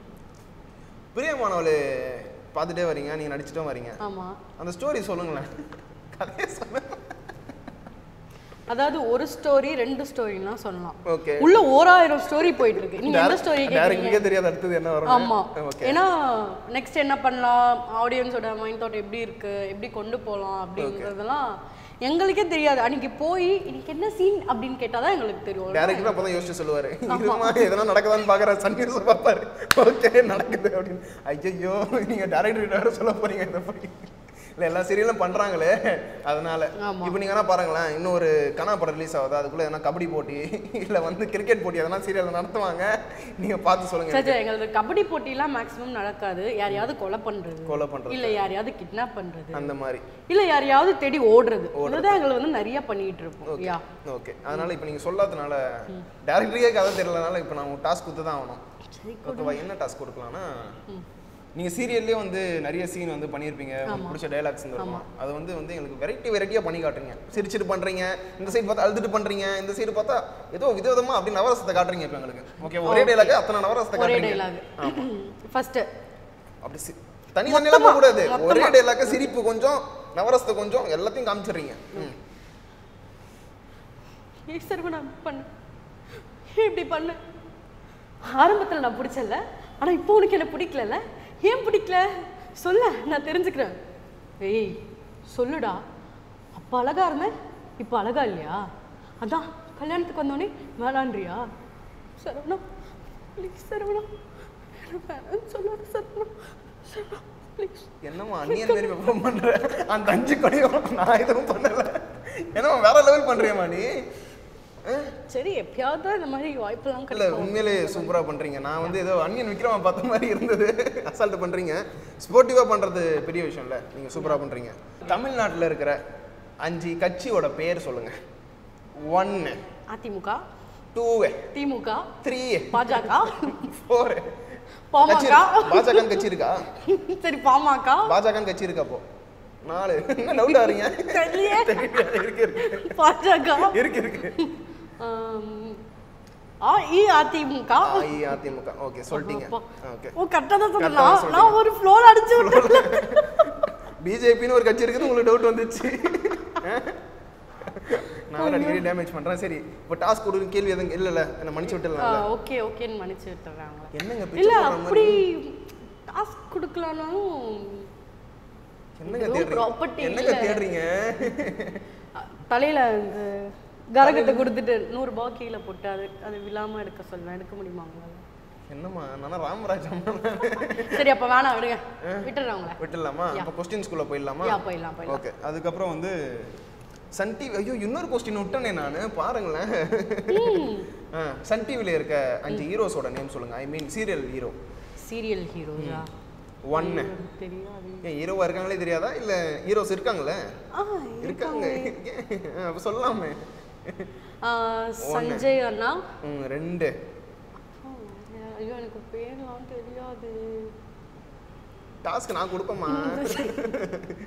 பிரியமானவளே பார்த்துட்டே வரீங்க நீங்க நடிச்சிட்டும் வரீங்க ஆமா அந்த ஸ்டோரி சொல்லுங்களேன் கதையை சொல்லுங்க அதாவது ஒரு ஸ்டோரி ரெண்டு ஸ்டோரிலாம் சொல்லலாம் ஓகே உள்ள ஓராயிரம் ஸ்டோரி போயிட்டு இருக்கு நீங்க எந்த ஸ்டோரி கேக்குறீங்க டேரக்டே தெரியாது அடுத்தது என்ன வரும் ஆமா ஓகே ஏன்னா நெக்ஸ்ட் என்ன பண்ணலாம் ஆடியன்ஸோட மைண்ட் தாட் எப்படி இருக்கு எப்படி கொண்டு போகலாம் அப்படிங்கிறதெல்லாம் எங்களுக்கே தெரியாது அன்னைக்கு போய் இன்னைக்கு என்ன சீன் அப்படின்னு கேட்டாதான் எங்களுக்கு தெரியும் டேரக்டா அப்பதான் யோசிச்சு சொல்லுவாரு இதுமா எதனா நடக்குதான்னு பாக்குற சன் நியூஸ் பார்ப்பாரு ஓகே நடக்குது அப்படின்னு ஐயோ நீங்க டேரக்டர் வேற சொல்ல போறீங்க இந்த போய் இல்ல எல்லா சீரியலும் பண்றாங்களே அதனால ஆமா. இப்போ நீங்க என்ன பாருங்களேன் இன்னும் ஒரு கனா படம் ரிலீஸ் ஆகுது அதுக்குள்ள எதனா கபடி போட்டி இல்ல வந்து கிரிக்கெட் போட்டி எதனா சீரியல் நடத்துவாங்க நீங்க பார்த்து சொல்லுங்க சரி சரி, எங்களுக்கு கபடி போட்டிலாம் மேக்ஸிமம் நடக்காது யாரையாவது கொலை பண்றது கொலை பண்றது இல்ல யாரையாவது கிட்னாப் பண்றது அந்த மாதிரி இல்ல யாரையாவது தேடி ஓடுறது இதுதான் எங்களை வந்து நிறைய பண்ணிட்டு இருப்போம் யா ஓகே அதனால இப்போ நீங்க சொல்லாதனால டேரக்டரியே கதை தெரியலனால இப்போ நான் டாஸ்க் கொடுத்து தான் ஆகணும் சரி ஓகேவா என்ன டாஸ்க் கொடுக்கலாம்னா நீங்க சீரியல்லே வந்து நிறைய சீன் வந்து பண்ணியிருப்பீங்க உங்களுக்கு பிடிச்ச டைலாக்ஸ் இருக்கும் அது வந்து வந்து எங்களுக்கு வெரைட்டி வெரைட்டியா பண்ணி காட்டுறீங்க சிரிச்சிட்டு பண்றீங்க இந்த சைடு பார்த்தா அழுதுட்டு பண்றீங்க இந்த சைடு பார்த்தா ஏதோ விதவிதமா அப்படி நவரசத்தை காட்டுறீங்க இப்போ எங்களுக்கு ஓகே ஒரே டைலாக் அத்தனை நவரசத்தை ஒரே காட்டுறீங்க டைலாக் ஃபர்ஸ்ட் அப்படி சி- தனி தனியெல்லாம் போக கூடாது ஒரே டைலாக்க சிரிப்பு கொஞ்சம் நவரசத்தை கொஞ்சம் எல்லாத்தையும் காமிச்சிடுறீங்க ம். ஏய் சர்வ நான் பண்ணு ஏன் இப்படி பண்ண ஆரம்பத்துல நான் பிடிச்சல ஆனா இப்போ உனக்கு என்ன பிடிக்கலல்ல ஏன் பிடிக்கல சொல்ல நான் தெரிஞ்சுக்கிறேன் ஏய் சொல்லுடா அப்ப அழகா இருந்தேன் இப்போ அழகா இல்லையா அதான் கல்யாணத்துக்கு வந்தோடனே வேணான்றியா சரவணா ப்ளீஸ் சரவணா எனக்கு வேணாம்னு சொல்லாத சரவணா சரவணா ப்ளீஸ் என்னம்மா அந்நியன் மாதிரி பெர்ஃபார்ம் பண்ற அந்த அஞ்சு கொடையும் நான் எதுவும் பண்ணல என்னம்மா வேற லெவல் பண்றியம்மா நீ அஹ்? சரி எப்பயாவது தான் இந்த மாதிரி வாய்ப்பெல்லாம் இல்ல கிடைக்கும் உண்மையிலே சூப்பரா பண்றீங்க நான் வந்து ஏதோ அன்னியன் விக்ரம பார்த்த மாதிரி இருந்தது அசால்ட் பண்றீங்க ஸ்போர்ட்டிவா பண்றது பெரிய விஷயம் இல்ல நீங்க சூப்பரா பண்றீங்க தமிழ்நாட்டுல இருக்கிற அஞ்சு கட்சியோட பேர் சொல்லுங்க ஒன்னு AIADMK two DMK three BJP four PMK BJP கட்சி இருக்கா சரி பாமக பாஜக கட்சி இருக்கா அப்போ நாலு என்ன டவுட் ஆறீங்க தெரியலையே. இருக்கு இருக்கு பாஜக இருக்கு இருக்கு ஆம், அஇஅதிமுக அஇஅதிமுக ஓகே சொல்லிட்டீங்க அப்பா. ஓகே ஓ கரெக்டாக தான் Correct ஆ சொல்லலாம் தான் நான் ஒரு ஃப்ளோர் அடிச்சு விட்டேன் பிஜேபின்னு ஒரு கட்சி இருக்குது உங்களுக்கு டவுட் வந்துச்சு நான் வேற அடிக்கடி டேமேஜ் பண்றேன் சரி இப்போ டாஸ்க் கொடுக்குற கேள்வி எதுவும் இல்லைல்ல என்ன மன்னிச்சு விட்டுடலாம் ஓகே ஓகேன்னு மன்னிச்சு விட்டுறேன் அவங்கள என்னங்க இல்ல பிச்சை போடுற அப்படி மாதிரி டாஸ்க் கொடுக்கலானாலும் என்னங்க ஏதோ தேடுறீங்க property என்னங்க இல்ல. தேடுறீங்க தலையில இந்த கரகத்தை கொடுத்துட்டு நூறு ரூபாய் கீழே போட்டு அது அது விழாம எடுக்க சொல்லுவேன் எடுக்க முடியுமா அவங்களால என்னம்மா நான் ராமராஜ் அம்மா சரி அப்ப வேணாம் விடுங்க விட்டுறேன் அவங்கள விட்டுடலாமா அப்போ கொஸ்டின்ஸ்குள்ள போயிடலாமா யா போயிடலாம் போயிடலாம் ஓகே அதுக்கப்புறம் வந்து சன் டிவி ஐயோ இன்னொரு கொஸ்டின் விட்டனே நான் பாருங்களேன் ஆ, சன் டிவியில் இருக்க அஞ்சு ஹீரோஸோட நேம் சொல்லுங்க I mean serial hero serial ஹீரோஸா ஒன்னு தெரியாது ஏன் ஹீரோவா இருக்காங்களே தெரியாதா இல்ல ஹீரோஸ் இருக்காங்களே ஆ இருக்காங்க ஏன், அப்ப சொல்லலாமே ஆ, சஞ்சய் அண்ணா ம், ரெண்டு ஆ, ஐயோ எனக்கு பேர்லாம் தெரியாது டாஸ்க் நான் கொடுப்பேம்மா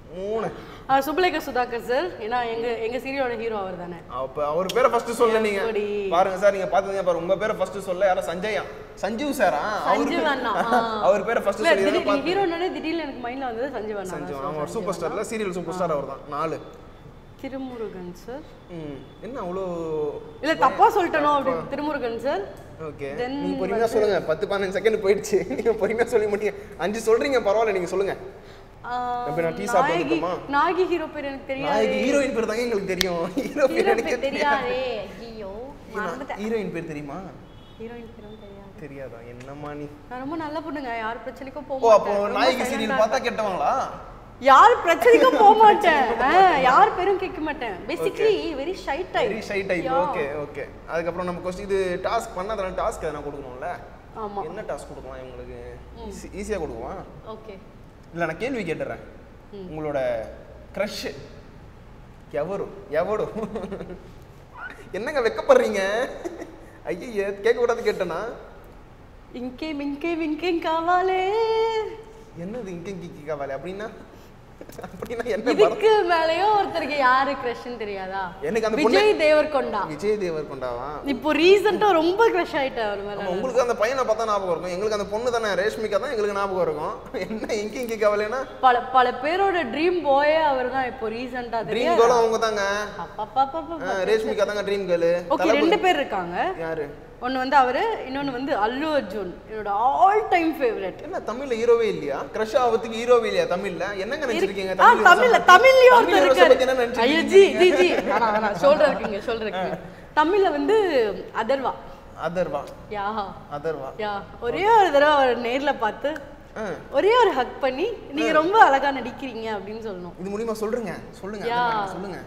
மூணு ஆ, சுப்புலேகா சுதாகர் சார் ஏன்னா எங்க எங்க சீரியலோட ஹீரோ அவர் தானே அப்ப அவர் பேரை ஃபர்ஸ்ட் சொல்ல நீங்க எப்படி? பாருங்க சார் நீங்க பாத்தீங்க பாருங்க உங்க பேரை ஃபர்ஸ்ட் சொல்ல யாரோ சஞ்சயா சஞ்சீவ் சாரா சஞ்சீவ் அண்ணா ஆ. அவர் பேரை ஃபர்ஸ்ட் இல்ல சொல்லி தான் திடீர் ஹீரோனே திடீர்னு எனக்கு மைண்ட்ல வந்தது சஞ்சீவ் அண்ணா சஞ்சீவ் தான். ஆமா சூப்பர் ஸ்டார்ல சீரியல் சூப்பர் ஸ்டார் அவர் தான் நாலு திருமுருகன் சார் ம் என்ன அவ்வளோ இல்ல தப்பா சொல்லிட்டனோ அப்படி திருமுருகன் சார் ஓகே Then நீங்க பொறுமையா சொல்லுங்க பத்து பதினஞ்சு செகண்ட் போயிடுச்சு நீங்க பொறுமையா சொல்லி மாட்டீங்க அஞ்சு சொல்றீங்க பரவாயில்ல நீங்க சொல்லுங்க ஆ, இப்ப நான் டீ சாப்பிட்டு நாயகி வந்துட்டோமா? நாயகி ஹீரோ பேர் எனக்கு தெரியாது நாளைக்கு ஹீரோயின் பேர் தாங்க எங்களுக்கு தெரியும் ஹீரோ பேர் ஹீரோ எனக்கு பேர் தெரியாதே ஐயோ மறந்துட்டேன் ஹீரோயின் பேர் தெரியுமா ஹீரோயின் பேரும் தெரியாது தெரியாதா என்னம்மா நீ நான் ரொம்ப நல்ல பொண்ணுங்க யார் பிரச்சனைக்கும் போக ஓ அப்போ மாட்டேன் ரொம்ப நாயகி silent சீரியல் ஆ பார்த்தா கெட்டவங்களா யார் பிரச்சனைக்கும் போக மாட்டேன் ஆ, யார் பேரும் கேட்க மாட்டேன் basically very shy type very shy type okay okay அதுக்கப்புறம் நம்ம கொஸ்டின் இது டாஸ்க் பண்ணாதான டாஸ்க் எதனா கொடுக்கணும்ல ஆமா என்ன டாஸ்க் கொடுக்கலாம் இவங்களுக்கு ஈஸியாக கொடுக்குவான் ஓகே இல்லை நான் கேள்வி கேட்டுறேன் உங்களோட க்ரஷ் எவரு எவடு என்னங்க வெக்கப்படுறீங்க ஐய கேட்கக்கூடாது கேட்டேனா ఇంకేం ఇంకేం ఇంకేం కావాలి என்னது இங்கே கிக்கி காவாலே அப்படின்னா அப்படின்னா என்ன படம்? இதுக்கு மேலயும் ஒருத்தருக்கு யாரு கிரஷ்னு தெரியாதா எனக்கு அந்த பொண்ணு விஜய் தேவர்கொண்டா விஜய் தேவர் கொண்டாவா இப்போ ரீசெண்டா ரொம்ப கிரஷ் ஆயிட்டேன் அவர் மேல ஆமா, உங்களுக்கு அந்த பையனை பார்த்தா ஞாபகம் இருக்கும் எங்களுக்கு அந்த பொண்ணு தானே ரேஷ்மிகா தான் எங்களுக்கு ஞாபகம் இருக்கும் என்ன இங்கே இங்கே கவலைன்னா பல பல பேரோட ட்ரீம் பாயே அவர் தான் இப்போ ரீசெண்டா ட்ரீம் தெரியும் கேர்ளும் அவங்க தாங்க அப்பப்பப்பப்ப. ரேஷ்மிகா தாங்க ட்ரீம் கேர்ளு ஓகே ரெண்டு பேர் இருக்காங்க யாரு ஒன்னு வந்து அவரு இன்னொன்னு வந்து அல்லு அர்ஜுன் என்னோட ஆல் டைம் ஃபேவரட் என்ன தமிழ்ல ஹீரோவே இல்லையா கிரஷ் ஆவதுக்கு ஹீரோவே இல்லையா தமிழ்ல என்னங்க நினைச்சிருக்கீங்க ஆ தமிழ்ல தமிழ்லயும் தமிழ் ஒருத்தர் heroes பத்தி என்ன இருக்காரு நினைச்சிருக்கீங்க ஐயோ ஜி ஜி ஜி வேணாம் வேணாம் சொல்ற இருக்கீங்க சொல்ற இருக்கீங்க தமிழ்ல வந்து அதர்வா அதர்வா யா அதர்வா யா ஒரே ஒரு தடவை அவர் நேர்ல பார்த்து ஆ, ஒரே ஒரு ஹக் பண்ணி நீங்க ரொம்ப அழகா நடிக்கிறீங்க அப்படின்னு சொல்லணும் இது மூலியமா சொல்றீங்க சொல்லுங்க யா. அதர்வா, சொல்லுங்க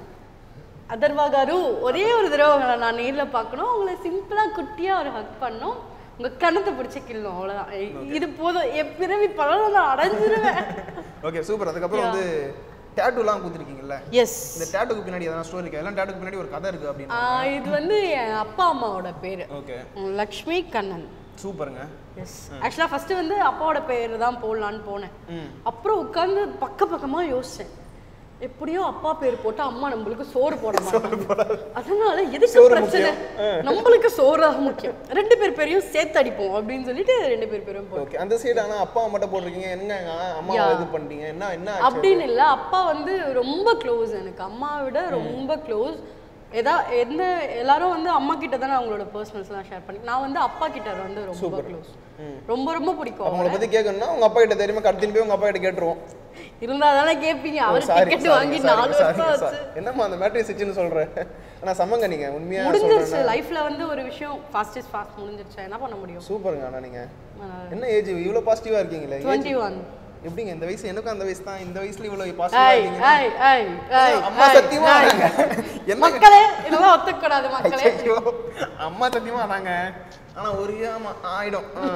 அதர்வா காரு ஒரே ஒரு தடவை உங்களை நான் நேர்ல பார்க்கணும் உங்களை சிம்பிளா குட்டியா ஒரு ஹக் பண்ணணும் உங்க கணத்தை பிடிச்சி கிள்ளணும் அவ்வளவுதான் இ- இது போதும் என் பிறவி பலன் நான் அடைஞ்சிருவேன் ஓகே சூப்பர் அதுக்கப்புறம் வந்து டேட்டூலாம் கொடுத்துருக்கீங்கல்ல எஸ் இந்த டேட்டூக்கு பின்னாடி எதனா ஸ்டோரி இருக்கு எல்லாம் டேட்டூக்கு பின்னாடி ஒரு கதை இருக்கு அப்படின்னு இது வந்து என் அப்பா அம்மாவோட பேரு ஓகே உம், லக்ஷ்மி கண்ணன் சூப்பருங்க எஸ் ஆக்சுவலாக ஃபர்ஸ்ட் வந்து அப்பாவோட பேர் தான் போடலான்னு போனேன் ம் அப்புறம் உட்காந்து பக்க பக்கமா யோசிச்சேன் எப்படியோ அப்பா பேர் போட்டா அம்மா நம்மளுக்கு சோறு போட மாட்டாங்க அதனால எதுக்கு சோறு பிரச்சனை நம்மளுக்கு சோறு தான் முக்கியம் ரெண்டு பேர் பேரையும் சேர்த்து அடிப்போம் அப்படின்னு சொல்லிட்டு ரெண்டு பேர் பேரும் போட்டோம் ஓகே அந்த சைடு ஆனா அப்பா மட்டும் போட்டிருக்கீங்க என்னங்க அம்மா Yeah. இது பண்ணிட்டீங்க என்ன என்ன ஆச்சு? அப்படின்னு இல்ல அப்பா வந்து ரொம்ப க்ளோஸ் எனக்கு அம்மாவை விட ரொம்ப க்ளோஸ் ஏதா எந்த எல்லாரும் வந்து அம்மா கிட்ட தானே அவங்களோட பர்சனல்ஸ்லாம் ஷேர் பண்ணி நான் வந்து அப்பா கிட்ட வந்து ரொம்ப க்ளோஸ் ரொம்ப ரொம்ப பிடிக்கும் அவங்கள பத்தி கேட்கணும்னா உங்க அப்பா கிட்ட தெரியுமா கடத்தின்னு போய் உங்க அப்பா கிட்ட கேட்டுருவோம் இருந்தா தானே கேட்பீங்க அவர் சாரி டிக்கெட் வாங்கி நாலு வருஷம் ஆச்சு என்னம்மா அந்த மேட்ரி சிச்சுன்னு சொல்றேன் ஆனா சம்மங்க நீங்க உண்மையா முடிஞ்சிருச்சு லைஃப்ல வந்து ஒரு விஷயம் ஃபாஸ்ட் இஸ் ஃபாஸ்ட் முடிஞ்சிருச்சு என்ன பண்ண முடியும் சூப்பருங்க ஆனா நீங்க என்ன ஏஜ் இவ்வளவு பாசிட்டிவா இருக்கீங்களே டுவெண்ட்டி ஒன் எப்படிங்க இந்த வயசு எனக்கும் அந்த வயசு தான் இந்த வயசுல இவ்வளவு பாசிட்டிவா ஐய் இருக்கீங்க ஐய் ஐய் ஐய் அம்மா ஐய், சத்தியமா ஐய். வராங்க. என்ன மக்களே இதெல்லாம் ஒத்துக்கூடாது மக்களே ஐயோ, அம்மா சத்தியமா வராங்க ஆனா ஒரு ஆமா ஆயிடும் ஆ.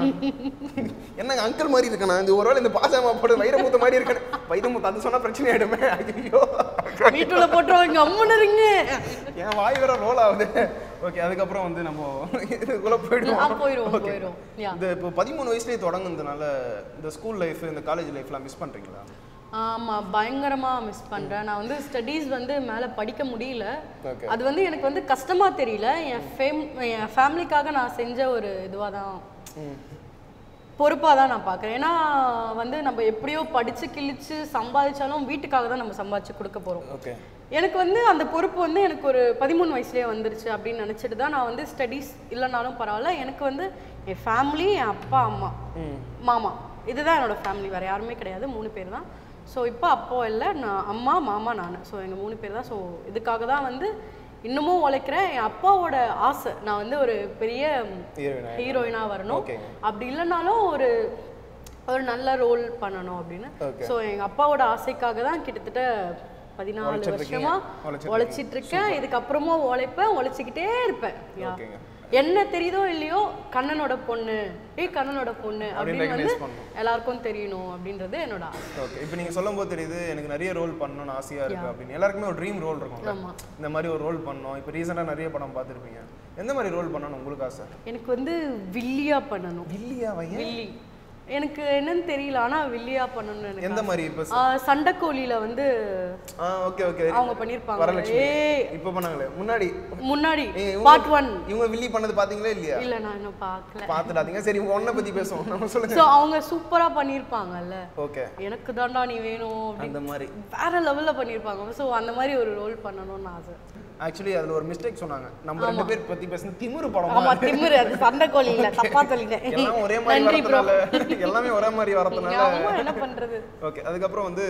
என்னங்க அங்கிள் மாதிரி இருக்கணும் இந்த ஒருவேளை இந்த பாசாமா போட்டு வைரமுத்த மாதிரி இருக்கணும் வைரமுத்து அது சொன்னா பிரச்சனை ஆயிடுமே ஐயோ வீட்டுல போட்டுருவாங்க அம்முன்னு இருங்க என் வாய் வேற ரோல் ஆகுது ஓகே அதுக்கப்புறம் வந்து நம்ம இதுக்குள்ள ஆ, போயிடுவோம் போயிடுவோம் Okay. போயிடுவோம் யா இந்த இப்போ பதிமூணு வயசுலயே தொடங்குனதுனால இந்த ஸ்கூல் லைஃப் இந்த காலேஜ் லைஃப்லாம் மிஸ் பண்றீங்களா ஆமா பயங்கரமா மிஸ் பண்றேன் நான் வந்து ஸ்டடீஸ் வந்து மேல படிக்க முடியல Okay. அது வந்து எனக்கு வந்து கஷ்டமா தெரியல என் ஃபேம் என் ஃபேமிலிக்காக நான் செஞ்ச ஒரு இதுவா தான் பொறுப்பாக தான் நான் பார்க்குறேன் ஏன்னா வந்து நம்ம எப்படியோ படிச்சு கிழிச்சு சம்பாதிச்சாலும் வீட்டுக்காக தான் நம்ம சம்பாதிச்சு கொடுக்க போறோம் ஓகே எனக்கு வந்து அந்த பொறுப்பு வந்து எனக்கு ஒரு பதிமூணு வயசுலேயே வந்துருச்சு அப்படின்னு நினச்சிட்டு தான் நான் வந்து ஸ்டடீஸ் இல்லைனாலும் பரவாயில்ல எனக்கு வந்து என் ஃபேமிலி என் அப்பா அம்மா மாமா இதுதான் என்னோட ஃபேமிலி வேறு யாருமே கிடையாது மூணு பேர் தான் ஸோ இப்போ அப்போ இல்லை நான் அம்மா மாமா நான் ஸோ எங்கள் மூணு பேர் தான் ஸோ இதுக்காக தான் வந்து இன்னமும் உழைக்கிறேன் என் அப்பாவோட ஆசை நான் வந்து ஒரு பெரிய ஹீரோயினா ஹீரோயினாக வரணும் ஓகேங்க. அப்படி இல்லைனாலும் ஒரு ஒரு நல்ல ரோல் பண்ணணும் அப்படின்னு Okay. ஸோ எங்கள் அப்பாவோட ஆசைக்காக தான் கிட்டத்தட்ட பதினாலு உழைச்சிட்டு இருக்கீங்க. வருஷமா உழைச்சிட்டு உழைச்சிட்டு இருக்கேன் இதுக்கப்புறமும் உழைப்பேன் உழைச்சிக்கிட்டே இருப்பேன் யா. ஓகேங்க. என்ன தெரியுதோ இல்லையோ கண்ணனோட பொண்ணு ஏய் கண்ணனோட பொண்ணு அப்படின்னு வந்து recognize பண்ணணும். எல்லாருக்கும் தெரியணும் அப்படின்றது என்னோட ஆசை ஓகே இப்போ நீங்க சொல்லும் போது தெரியுது எனக்கு நிறைய ரோல் பண்ணணும்னு ஆசையா இருக்கு அப்படின்னு எல்லாருக்குமே ஒரு ட்ரீம் ரோல் இருக்கும் ஆமா. இந்த மாதிரி ஒரு ரோல் பண்ணணும் இப்போ ரீசெண்டாக நிறைய படம் பார்த்துருப்பீங்க எந்த மாதிரி ரோல் பண்ணணும் உங்களுக்கு ஆசை எனக்கு வந்து வில்லியா பண்ணணும் இல்லையா வையன் வில்லி எனக்கு என்னன்னு தெரியல ஆனா வில்லியா பண்ணணும்னு எனக்கு எந்த மாதிரி இப்போ ஆ, சண்டைக்கோழியில வந்து ஆ ஓகே ஓகே அவங்க பண்ணிருப்பாங்க வரலட்சுமி ஏய் இப்போ பண்ணாங்களே முன்னாடி முன்னாடி ஏய், இவங்க- பார்ட் ஒன் இவங்க வில்லி பண்ணது பாத்தீங்களா இல்லையா இல்ல நான் இன்னும் பார்க்கல பார்த்துடாதீங்க சரி உங்க ஒன்றை பத்தி பேசுவோம் நம்ம சொல்லுங்க சோ அவங்க சூப்பரா பண்ணிருப்பாங்கல்ல ஓகே எனக்கு தான்டா நீ வேணும் அப்படின்னு அந்த மாதிரி வேற லெவல்ல பண்ணிருப்பாங்க சோ அந்த மாதிரி ஒரு ரோல் பண்ணணும்னு ஆசை ஆக்சுவலி அதுல ஒரு மிஸ்டேக் சொன்னாங்க நம்ம ரெண்டு பேர் பத்தி பேசுன திமிரு படம் ஆமா திமிரு அது சண்டைக்கோழி இல்ல தப்பா சொல்லிட்டேன் எல்லாம் ஒரே மாதிரி நன்றி ப்ரோ வரதுனால எல்லாமே ஒரே மாதிரி வரதுனால ஆமா என்ன பண்றது ஓகே அதுக்கப்புறம் வந்து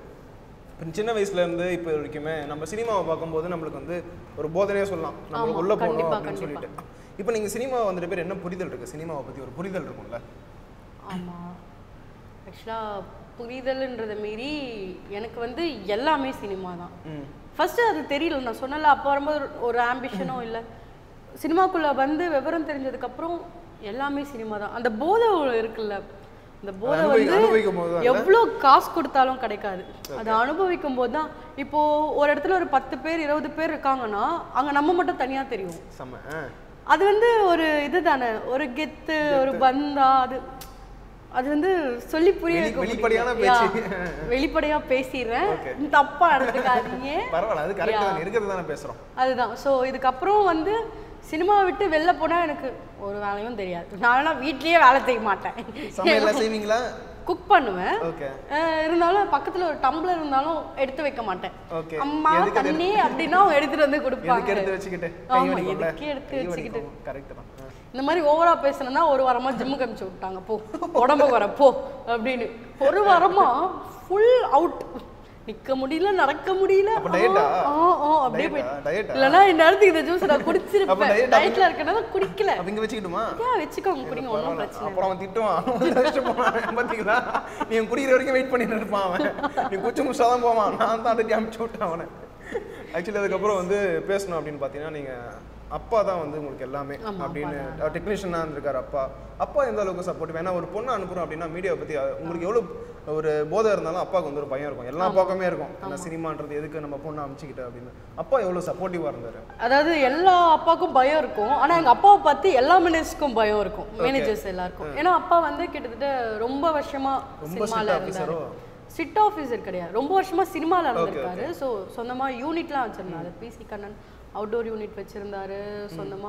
இப்ப சின்ன வயசுல இருந்து இப்போ வரைக்குமே நம்ம சினிமாவை பார்க்கும்போது நம்மளுக்கு வந்து ஒரு போதனையே சொல்லலாம் நம்மளுக்கு உள்ள போகணும் கண்டிப்பா, அப்படின்னு சொல்லிட்டு இப்போ நீங்க சினிமா வந்துட்டு பேர் என்ன புரிதல் இருக்கு சினிமாவை பத்தி ஒரு புரிதல் இருக்கும்ல ஆமா ஆக்சுவலா புரிதல்ன்றதை மீறி எனக்கு வந்து எல்லாமே சினிமா தான் ம் ஃபர்ஸ்ட் அது தெரியல நான் சொன்னல அப்போ வரும்போது ஒரு- ஒரு ஆம்பிஷனும் இல்லை சினிமாக்குள்ள வந்து விவரம் தெரிஞ்சதுக்கு அப்புறம் எல்லாமே சினிமா தான் அந்த போதை ஒரு இருக்குல்ல அந்த போதை அனுபவி- வந்து அனுபவிக்கும் போது தான் எவ்வளோ காசு கொடுத்தாலும் கிடைக்காது அதை அனுபவிக்கும் போது தான் இப்போ ஒரு இடத்துல ஒரு பத்து பேர் இருபது பேர் இருக்காங்கன்னா அங்க நம்ம மட்டும் தனியா தெரியும் செம்ம ஆ. அது வந்து ஒரு இதுதானே ஒரு கெத்து ஒரு பந்தா அது அது வந்து சொல்லி புரிய வெளி- வைக்க வெளிப்படையான முடியல. பேச்சு. Yeah. வெளிப்படையா பேசிடுறேன் Okay. தப்பா எடுத்துக்காதீங்க பரவாயில்ல அது கரெக்ட் தான் இருக்கிறது தானே பேசுறோம் அதுதான் ஸோ இதுக்கப்புறம் வந்து சினிமாவை விட்டு வெளில போனா எனக்கு ஒரு வேலையும் தெரியாது நான் வீட்லயே வேலை செய்ய மாட்டேன் சமையல்லாம் செய்வீங்களா குக் பண்ணுவேன் ஓகே அஹ் இருந்தாலும் பக்கத்துல ஒரு டம்ளர் இருந்தாலும் எடுத்து வைக்க மாட்டேன் ஓகே அம்மா எதுக்கு அது தண்ணி அப்படின்னா அவங்க எடுத்துட்டு வந்து எதுக்கு கொடுப்பாங்க எடுத்து வச்சுக்கிட்டு கை ஆமா, வலிக்கும்ல எதுக்கு எடுத்து வச்சுக்கிட்டு? கரெக்ட் தான் ஆ. இந்த மாதிரி ஓவரா பேசணும்னா ஒரு வாரமா ஜிம்முக்கு அனுப்பிச்சு விட்டாங்க போ உடம்பு வர போ அப்படின்னு ஒரு வாரமா ஃபுல் அவுட் நிக்க முடியல நடக்க முடியல அப்ப diet ஆ? ஆ, ஆ, அப்படியே Diet ஆ? போயிட்டு Diet ஆ? இல்லைன்னா இந்த நேரத்துக்கு இந்த ஜூஸ் நான் அப்ப குடிச்சிருப்பேன் diet டயட்ல இருக்கனால குடிக்கல அப்ப இங்க வச்சுக்கிட்டுமா ஏன் வச்சுக்கோங்க குடிங்க ஒன்றும் பரவாயில்ல. பிரச்சனை அப்புறம் அவன் திட்டுவான் அவன் வச்சுட்டு போனான் பாத்தீங்களா நீ குடிக்கிற வரைக்கும் வெயிட் பண்ணிட்டு இருப்பான் அவன் நீ குச்சி முச்சா தான் போவான் நான் தான் அடிச்சு அமுச்சு விட்டேன் அவனை ஆக்சுவலி அதுக்கப்புறம் வந்து பேசணும் அப்படின்னு பார்த்தீங்கன்னா நீங்க அப்பா தான் வந்து உங்களுக்கு எல்லாமே ஆமா, அப்படின்னு டெக்னீஷியனாக இருந்திருக்காரு அப்பா அப்பா எந்த அளவுக்கு சப்போர்ட் ஏன்னா ஒரு பொண்ணை அனுப்புறோம் அப்படின்னா மீடியாவை பத்தி அஹ், உங்களுக்கு எவ்வளவு ஒரு போதை இருந்தாலும் அப்பாவுக்கு வந்து ஒரு பயம் இருக்கும் எல்லா பக்கமே இருக்கும் ஏன்னா சினிமான்றது எதுக்கு நம்ம பொண்ணை அமுச்சிக்கிட்டு அப்படின்னு அப்பா எவ்வளவு சப்போர்ட்டிவா இருந்தாரு அதாவது எல்லா அப்பாவுக்கும் பயம் இருக்கும் ஆனா எங்க அப்பாவை பார்த்து எல்லா மேனேஜருக்கும் பயம் இருக்கும் மேனேஜர்ஸ் எல்லாருக்கும் ஏன்னா அப்பா வந்து கிட்டத்தட்ட ரொம்ப வருஷமா ரொம்ப சினிமால strict இருந்தாரு officer-ஓ? சிட் ஆஃபீஸர் கிடையாது ரொம்ப வருஷமா சினிமால இருந்திருக்காரு ஸோ சொந்தமா யூனிட்லாம் வச்சிருந்தாரு பிசி கண்ணன் அவுட்டோர் யூனிட் வச்சிருந்தாரு சொந்தமா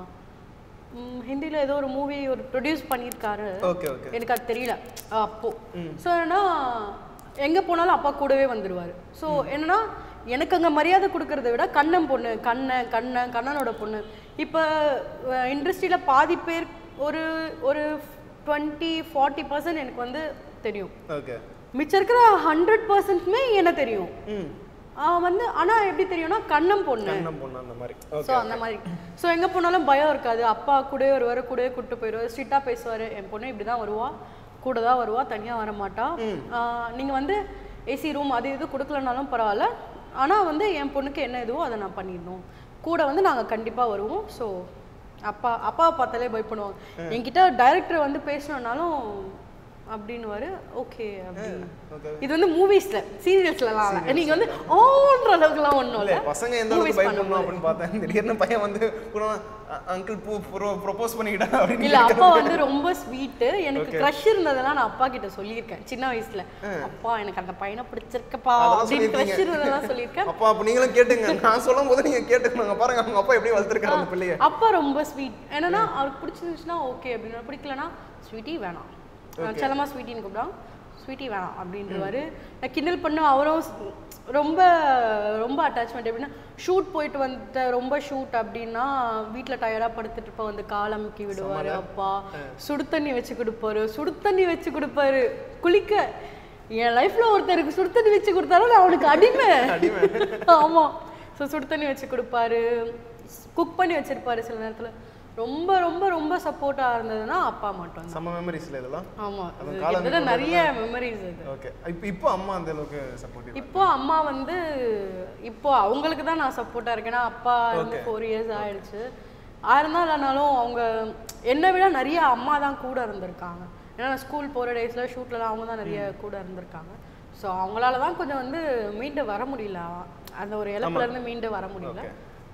ம், ஹிந்தில ஏதோ ஒரு மூவி ஒரு ப்ரொடியூஸ் பண்ணியிருக்காரு ஓகே ஓகே எனக்கு அது தெரியல அஹ் அப்போ ஸோ என்னன்னா எங்கே போனாலும் அப்பா கூடவே வந்துடுவார் ஸோ என்னன்னா எனக்கு அங்கே மரியாதை கொடுக்கறத விட கண்ணன் பொண்ணு கண்ணன் கண்ணன் கண்ணனோட பொண்ணு இப்போ இண்டஸ்ட்ரியில் பாதி பேர் ஒரு ஒரு டுவெண்ட்டி ஃபார்ட்டி பர்சன்ட் எனக்கு வந்து தெரியும் ஓகே மிச்சம் இருக்கிற ஹண்ட்ரட் பர்சன்ட்மே என்ன தெரியும் ம் ஆஹ் வந்து ஆனால் எப்படி தெரியும்னா கண்ணன் பொண்ணு கண்ணம் பொண்ணு அந்த மாதிரி ஸோ ஓகே அந்த மாதிரி ஸோ எங்கே போனாலும் பயம் இருக்காது அப்பா கூடவே வருவார் கூடவே கூப்பிட்டு போயிடுவார் ஸ்ட்ரிக்டாக பேசுவார் என் பொண்ணு இப்படி தான் வருவா கூட தான் வருவா தனியாக வர மாட்டா நீங்கள் வந்து ஏசி ரூம் அது இது கொடுக்கலனாலும் பரவாயில்ல ஆனால் வந்து என் பொண்ணுக்கு என்ன இதுவோ அதை நான் பண்ணிடணும் கூட வந்து நாங்கள் கண்டிப்பாக வருவோம் ஸோ அப்பா அப்பாவை பார்த்தாலே பயப்படுவாங்க என்கிட்ட டைரக்டர் வந்து பேசணுன்னாலும் அப்படின்னுவாரு ஓகே அப்படின்னு ஓகே இது வந்து மூவிஸ்ல சீரியல்ஸ்லலாம் இல்லை நீங்க வந்து ஓன்ற அளவுக்குலாம் ஒன்றும் இல்ல இல்லை பசங்க எந்த அளவுக்கு பயப்படணும் அப்படின்னு பார்த்தேன் திடீர்னு பையன் வந்து அங்கிள் பூ ப்ரொபோஸ் பண்ணிக்கிட்டா அப்படின்னு இல்ல அப்பா வந்து ரொம்ப ஸ்வீட் எனக்கு க்ரஷ் இருந்ததெல்லாம் நான் அப்பா கிட்ட சொல்லியிருக்கேன் சின்ன வயசுல அப்பா எனக்கு அந்த பையனை பிடிச்சிருக்கப்பா அதெல்லாம் அப்படின்னு க்ரஷ் சொல்லியிருக்கீங்க. இருந்ததெல்லாம் சொல்லியிருக்கேன் அப்பா அப்ப நீங்களும் கேட்டுங்க நான் சொல்லும் போது நீங்க கேட்டுக்கணுங்க பாருங்க அவங்க அப்பா எப்படி வளர்த்துருக்காரு அந்த பிள்ளைய அப்பா ரொம்ப ஸ்வீட் என்னன்னா அவருக்கு பிடிச்சிருந்துச்சுன்னா ஓகே அப்படின்னு பிடிக்கலனா ஸ்வீட்டி வேணாம் செல்லமா ஸ்வீட்டின்னு கூப்பிடாங்க ஸ்வீட்டி வேணாம் அப்படின்றவாரு நான் கிண்டல் பண்ண அவரும் ஸ்- ரொம்ப ரொம்ப அட்டாச்மெண்ட் எப்படின்னா ஷூட் போயிட்டு வந்துட்டு ரொம்ப ஷூட் அப்படின்னா வீட்டில் டயர்டாக படுத்துட்டு இருப்ப வந்து காலமுக்கி விடுவாரு அப்பா சுடு தண்ணி வச்சு கொடுப்பாரு சுடு தண்ணி வச்சு கொடுப்பாரு குளிக்க என் லைஃப்ல ஒருத்தருக்கு சுடு தண்ணி வச்சு கொடுத்தாலும் நான் அவனுக்கு அடிமை அடிமை. ஆமா ஸோ சுடு தண்ணி வச்சு கொடுப்பாரு குக் பண்ணி வச்சிருப்பாரு சில நேரத்துல ரொம்ப ரொம்ப ரொம்ப சப்போர்ட்டாக இருந்ததுன்னா அப்பா மட்டும் தான் செம்ம மெமரிஸ்ல இதெல்லாம் ஆமா அது இது காலம் கிட்டத்தட்ட நிறைய மெமரிஸ் இது ஓகே இப்போ இப்போ அம்மா அந்த அளவுக்கு சப்போர்ட்டிவ் இப்போ அம்மா வந்து இப்போ அவங்களுக்கு தான் நான் சப்போர்ட்டா இருக்கேன் ஏன்னா அப்பா இருந்து ஃபோர் இயர்ஸ் ஆயிடுச்சு ஆயிருந்தா இல்லைனாலும் அவங்க என்னை விட நிறைய அம்மா தான் கூட இருந்திருக்காங்க ஏன்னா நான் ஸ்கூல் போகிற டேஸில் ஷூட்லலாம் அவங்க தான் நிறைய கூட இருந்திருக்காங்க ஸோ அவங்களால தான் கொஞ்சம் வந்து மீண்டு வர முடியல அந்த ஒரு இழப்புல இருந்து மீண்டு வர முடியல ஓகே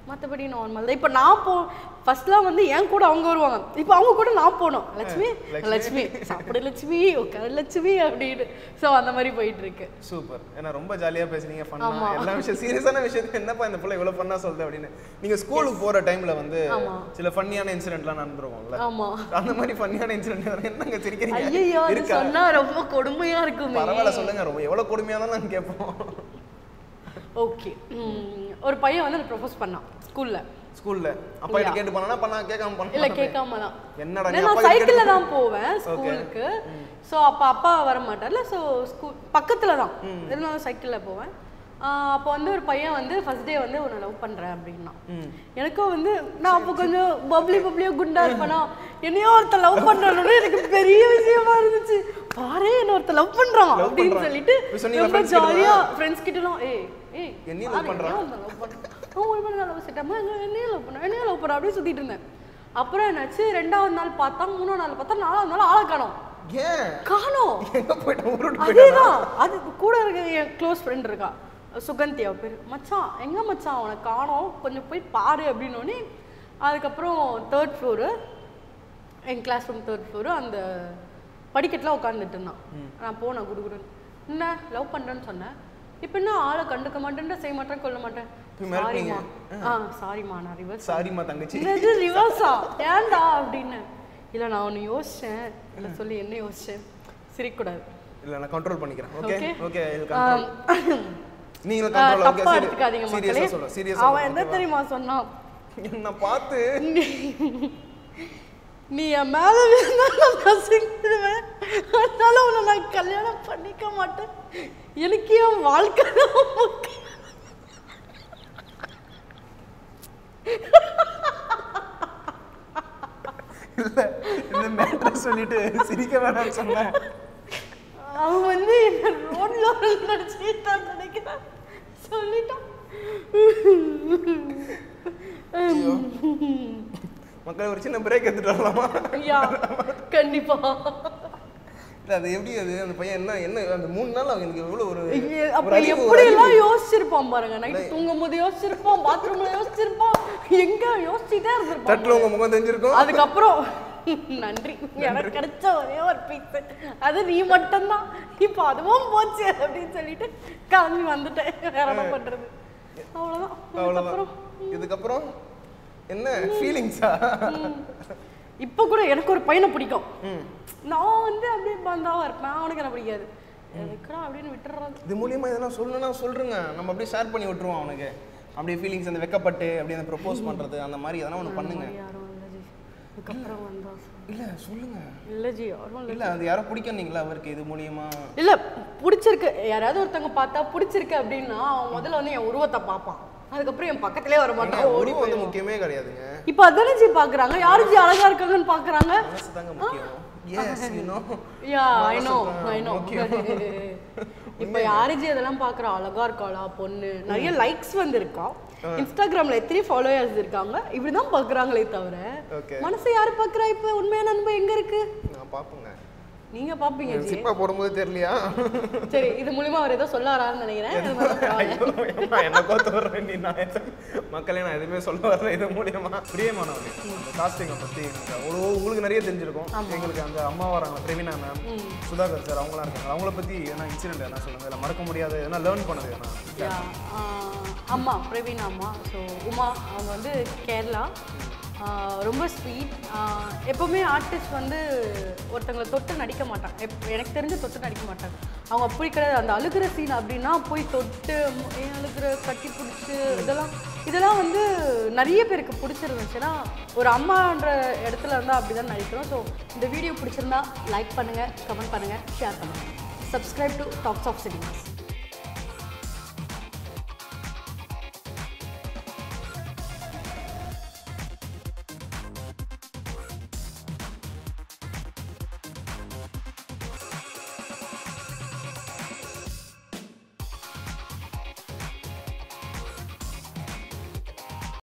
மற்றபடி நார்மல் தான் இப்போ நான் போ ஃபர்ஸ்ட்லாம் வந்து என் கூட அவங்க வருவாங்க இப்போ அவங்க கூட நான் போகணும் லட்சுமி லட்சுமி சாப்பிடு லட்சுமி உட்காரு லட்சுமி அப்படின்னு ஸோ அந்த மாதிரி போயிட்டு இருக்கு சூப்பர் ஏன்னா ரொம்ப ஜாலியா பேசுனீங்க ஃபன்னா எல்லா விஷயம் சீரியஸான விஷயத்த என்னப்பா இந்த பிள்ளை இவ்வளவு ஃபன்னா சொல்லுது அப்படின்னு நீங்க ஸ்கூலுக்கு போற டைம்ல வந்து ஆமா. சில ஃபன்னியான இன்சிடென்ட்லாம் நடந்துருக்கும்ல ஆமா அந்த மாதிரி ஃபன்னியான இன்சிடென்ட் என்னங்க சிரிக்கிறீங்க ஐயோ அது இருக்கா சொன்னா ரொம்ப கொடுமையா இருக்குமே பரவாயில்ல சொல்லுங்க ரொம்ப எவ்வளவு கொடுமையா தான் நாங்க கேட்போம் ஓகே ஒரு பையன் வந்து ப்ரொபோஸ் பண்ணான் ஸ்கூல்ல ஸ்கூல்ல அப்பா கிட்ட கேட்டு பண்ணனா பண்ணா கேட்காம பண்ண இல்ல கேட்காம தான் என்னடா நீ நான் அப்பா கிட்ட சைக்கிள்ல கேட்டு- தான் போவேன் ஸ்கூலுக்கு ஸோ அப்போ அப்பா வர மாட்டார்ல ஸோ ஸ்கூல் பக்கத்துல தான் இருந்தாலும் சைக்கிள்ல போவேன் ஆஹ் அப்போ வந்து ஒரு பையன் வந்து ஃபர்ஸ்ட் டே வந்து உன்னை லவ் பண்றேன் அப்படின்னா ம். எனக்கும் வந்து நான் அப்போ கொஞ்சம் பப்ளி பப்ளியோ குண்டா இருப்பேனா என்னையோ ஒருத்தர் லவ் பண்றானு எனக்கு பெரிய விஷயமா இருந்துச்சு பாரு என்ன ஒருத்தர் லவ் பண்றான் Love அப்படின்னு பண்றான். சொல்லிட்டு இப்ப சொன்னீங்களா ரொம்ப friends கிட்ட ஜாலியா ஃப்ரெண்ட்ஸ் கிட்டலாம் ஏய் ஏய் என்னையும் பாரு, love பண்றான். என்னையும் ஒருத்தன் love பண்றான். அவன் ஒரு மாதிரி லவ் செட்டாம என்னையும் லவ் பண்ண என்னையும் லவ் பண்ண அப்படியே சுத்திட்டு இருந்தேன் அப்புறம் என்னாச்சு ரெண்டாவது நாள் பார்த்தா மூணாவது நாள் பார்த்தா நாலாவது நாள் ஆளை காணோம் ஏன் காணோம் எங்க போயிட்ட ஊருட்டு போயிட்டா அதேதான் அது கூட இருக்க என் க்ளோஸ் ஃப்ரெண்ட் இருக்கா சுகந்தி அவ பேர் மச்சான் எங்க மச்சான் அவனை காணோம் கொஞ்சம் போய் பாரு அப்படின்னோடனே அதுக்கப்புறம் தேர்ட் ஃப்ளோரு என் கிளாஸ் ரூம் தேர்ட் ஃப்ளோரு அந்த படிக்கட்டில் உட்காந்துட்டு இருந்தான் நான் போனேன் குடுகுடுன்னு என்ன லவ் பண்ணுறேன்னு சொன்னேன் இப்போ என்ன ஆளை கண்டுக்க மாட்டேன் செய்ய மாட்டேன் கொள்ள மாட்டேன் போய் மிரட்டுனீங்க. சாரிம்மா ஆ சாரிம்மா நான் ரிவர்ஸ் சாரிம்மா தங்கச்சி என்னது ரிவர்ஸா ஏன்டா அப்படின்னு இல்லை நான் ஒன்று யோசிச்சேன் இல்லை சொல்லி என்ன யோசிச்சேன் சிரிக்கக்கூடாது இல்ல நான் கண்ட்ரோல் பண்ணிக்கிறேன் ஓகே Okay. ஓகே இது ஆம், கண்ட்ரோல் நீங்களும் ஆ, கண்ட்ரோல் ஓகே தப்பா எடுத்துக்காதீங்க மக்களே சீரியஸா சொல்ல சீரியஸா அவன் என்ன தெரியுமா சொன்னான் என்ன பார்த்து நீ என் மேல விழுந்தா நான் நசுங்கிடுவேன் அதனால உன்னை நான் கல்யாணம் பண்ணிக்க மாட்டேன் எனக்கு என் வாழ்க்கை தான் முக்கியம். இல்ல இந்த மேட்டர் சொல்லிட்டு சிரிக்க வேணாம்னு சொன்னேன் அவன் வந்து என்ன ரோட்ல நடிச்சுட்டான் நினைக்கிறேன் சொல்லிட்டான் மக்கள் ஒரு சின்ன பிரேக் எடுத்துட்டு வரலாமா யா கண்டிப்பா இல்ல அது எப்படி அது அந்த பையன் என்ன என்ன அந்த மூணு நாள் அவனுக்கு எவ்வளவு ஒரு ஐயே, ஒரு அப்ப அறிவு, ஒரு எப்படி அறிவு. எல்லாம் யோசிச்சிருப்பான் பாருங்க நைட்டு தூங்கும் போது யோசிச்சிருப்பான் பாத்ரூம்ல யோசிச்சிருப்பான் எங்க யோசிச்சுட்டே இருந்திருப்பான் தட்டுல உங்க முகம் தெரிஞ்சிருக்கும் அதுக்கப்புறம் நன்றி எனக்கு கிடைச்ச ஒரே ஒரு பீஸ் அது நீ மட்டும்தான் இப்போ அதுவும் போச்சு அப்படின்னு சொல்லிட்டு கிளம்பி வந்துட்டேன் வேற என்ன பண்றது அவ்வளவுதான் அவ்வளவுதான் அதுக்கப்புறம் இதுக்கப்புறம் என்ன ஃபீலிங்ஸா இப்போ கூட எனக்கு ஒரு பையனை பிடிக்கும் நான் வந்து அப்படியே பந்தாவா இருப்பேன் அவனுக்கு என்ன பிடிக்காது எதுக்குடா அப்படின்னு விட்டுறது இது மூலியமா இதெல்லாம் சொல்லணும்னா சொல்றேங்க நம்ம அப்படியே ஷேர் பண்ணி விட்டுருவோம் அவனுக்கு அப்படியே ஃபீலிங்ஸ் அந்த வெக்கப்பட்டு அப்படியே அந்த ப்ரப்போஸ் பண்றது அந்த மாதிரி எதனா ஒன்று பண்ணுங்க யாரும் இல்லை ஜி அதுக்கப்புறம் வந்தா இல்ல சொல்லுங்க இல்லை ஜி யாரும் இல்லை இல்ல அது யாரோ பிடிக்கணுங்களா அவருக்கு இது மூலியமா இல்ல பிடிச்சிருக்கு யாராவது ஒருத்தவங்க பார்த்தா பிடிச்சிருக்கு அப்படின்னா அவன் முதல்ல வந்து என் உருவத்தை பார்ப்பான் அதுக்கப்புறம் என் பக்கத்திலே வர மாட்டான் ஓடி உருவம் வந்து முக்கியமே கிடையாதுங்க இப்போ அதானே ஜி பாக்குறாங்க யாரு ஜி அழகா இருக்காங்கன்னு பாக்குறாங்க மனசு தாங்க முக்கியம் yes you know yeah I know மனசு ஐ நோ இப்போ யாரு ஜி அதெல்லாம் பாக்குறா அழகா இருக்காளா பொண்ணு நிறைய லைக்ஸ் வந்திருக்கா இன்ஸ்டாகிராம்ல எத்தனை ஃபாலோயர்ஸ் இருக்காங்க இப்படிதான் பாக்குறாங்களே தவிர ஓகே மனசை யாரு பாக்குறா இப்போ உண்மையான அன்பு எங்க இருக்கு நான் பாப்பேங்க நீங்க பாப்பீங்க ஜி சிப்பா போடும்போது தெரியலையா சரி இது மூலியமா அவர் ஏதோ சொல்ல வராருன்னு நினைக்கிறேன் இருந்தாலும் பரவாயில்ல. ஐயோ, நான் என்ன கோத்து வர்றேன் நீ நான் எதுவும் மக்களே நான் எதுவுமே சொல்ல வரல இது மூலியமா பிரியமானவங்க இந்த காஸ்டிங்கை பத்தி எனக்கு அவ்வளோ உங்களுக்கு நிறைய தெரிஞ்சிருக்கும் எங்களுக்கு அந்த அம்மா வராங்க பிரவீனா மேம் சுதாகர் சார் அவங்களாம் இருக்காங்க அவங்கள பத்தி என்ன இன்சிடென்ட் என்ன சொல்லுங்க இல்லை மறக்க முடியாத எதனா லேர்ன் பண்ணது என்ன Yeah, ஆஹ் அம்மா பிரவீன் அம்மா ஸோ உமா அவங்க வந்து கேரளா ஆஹ் ரொம்ப ஸ்வீட் எப்போவுமே ஆர்டிஸ்ட் வந்து ஒருத்தங்களை தொட்டு நடிக்க மாட்டாங்க எப் எனக்கு தெரிஞ்சு தொட்டு நடிக்க மாட்டாங்க அவங்க அப்படி கிடையாது அந்த அழுகிற சீன் அப்படின்னா போய் தொட்டு மு- ஏன் அழுகிற கட்டி பிடிச்சி இதெல்லாம் இதெல்லாம் வந்து நிறைய பேருக்கு பிடிச்சிருந்துச்சுன்னா ஒரு அம்மான்ற இடத்துல இருந்தால் அப்படி தான் நடிக்கிறோம் ஸோ இந்த வீடியோ பிடிச்சிருந்தா லைக் பண்ணுங்கள் கமெண்ட் பண்ணுங்கள் ஷேர் பண்ணுங்கள் subscribe to tops of cinemas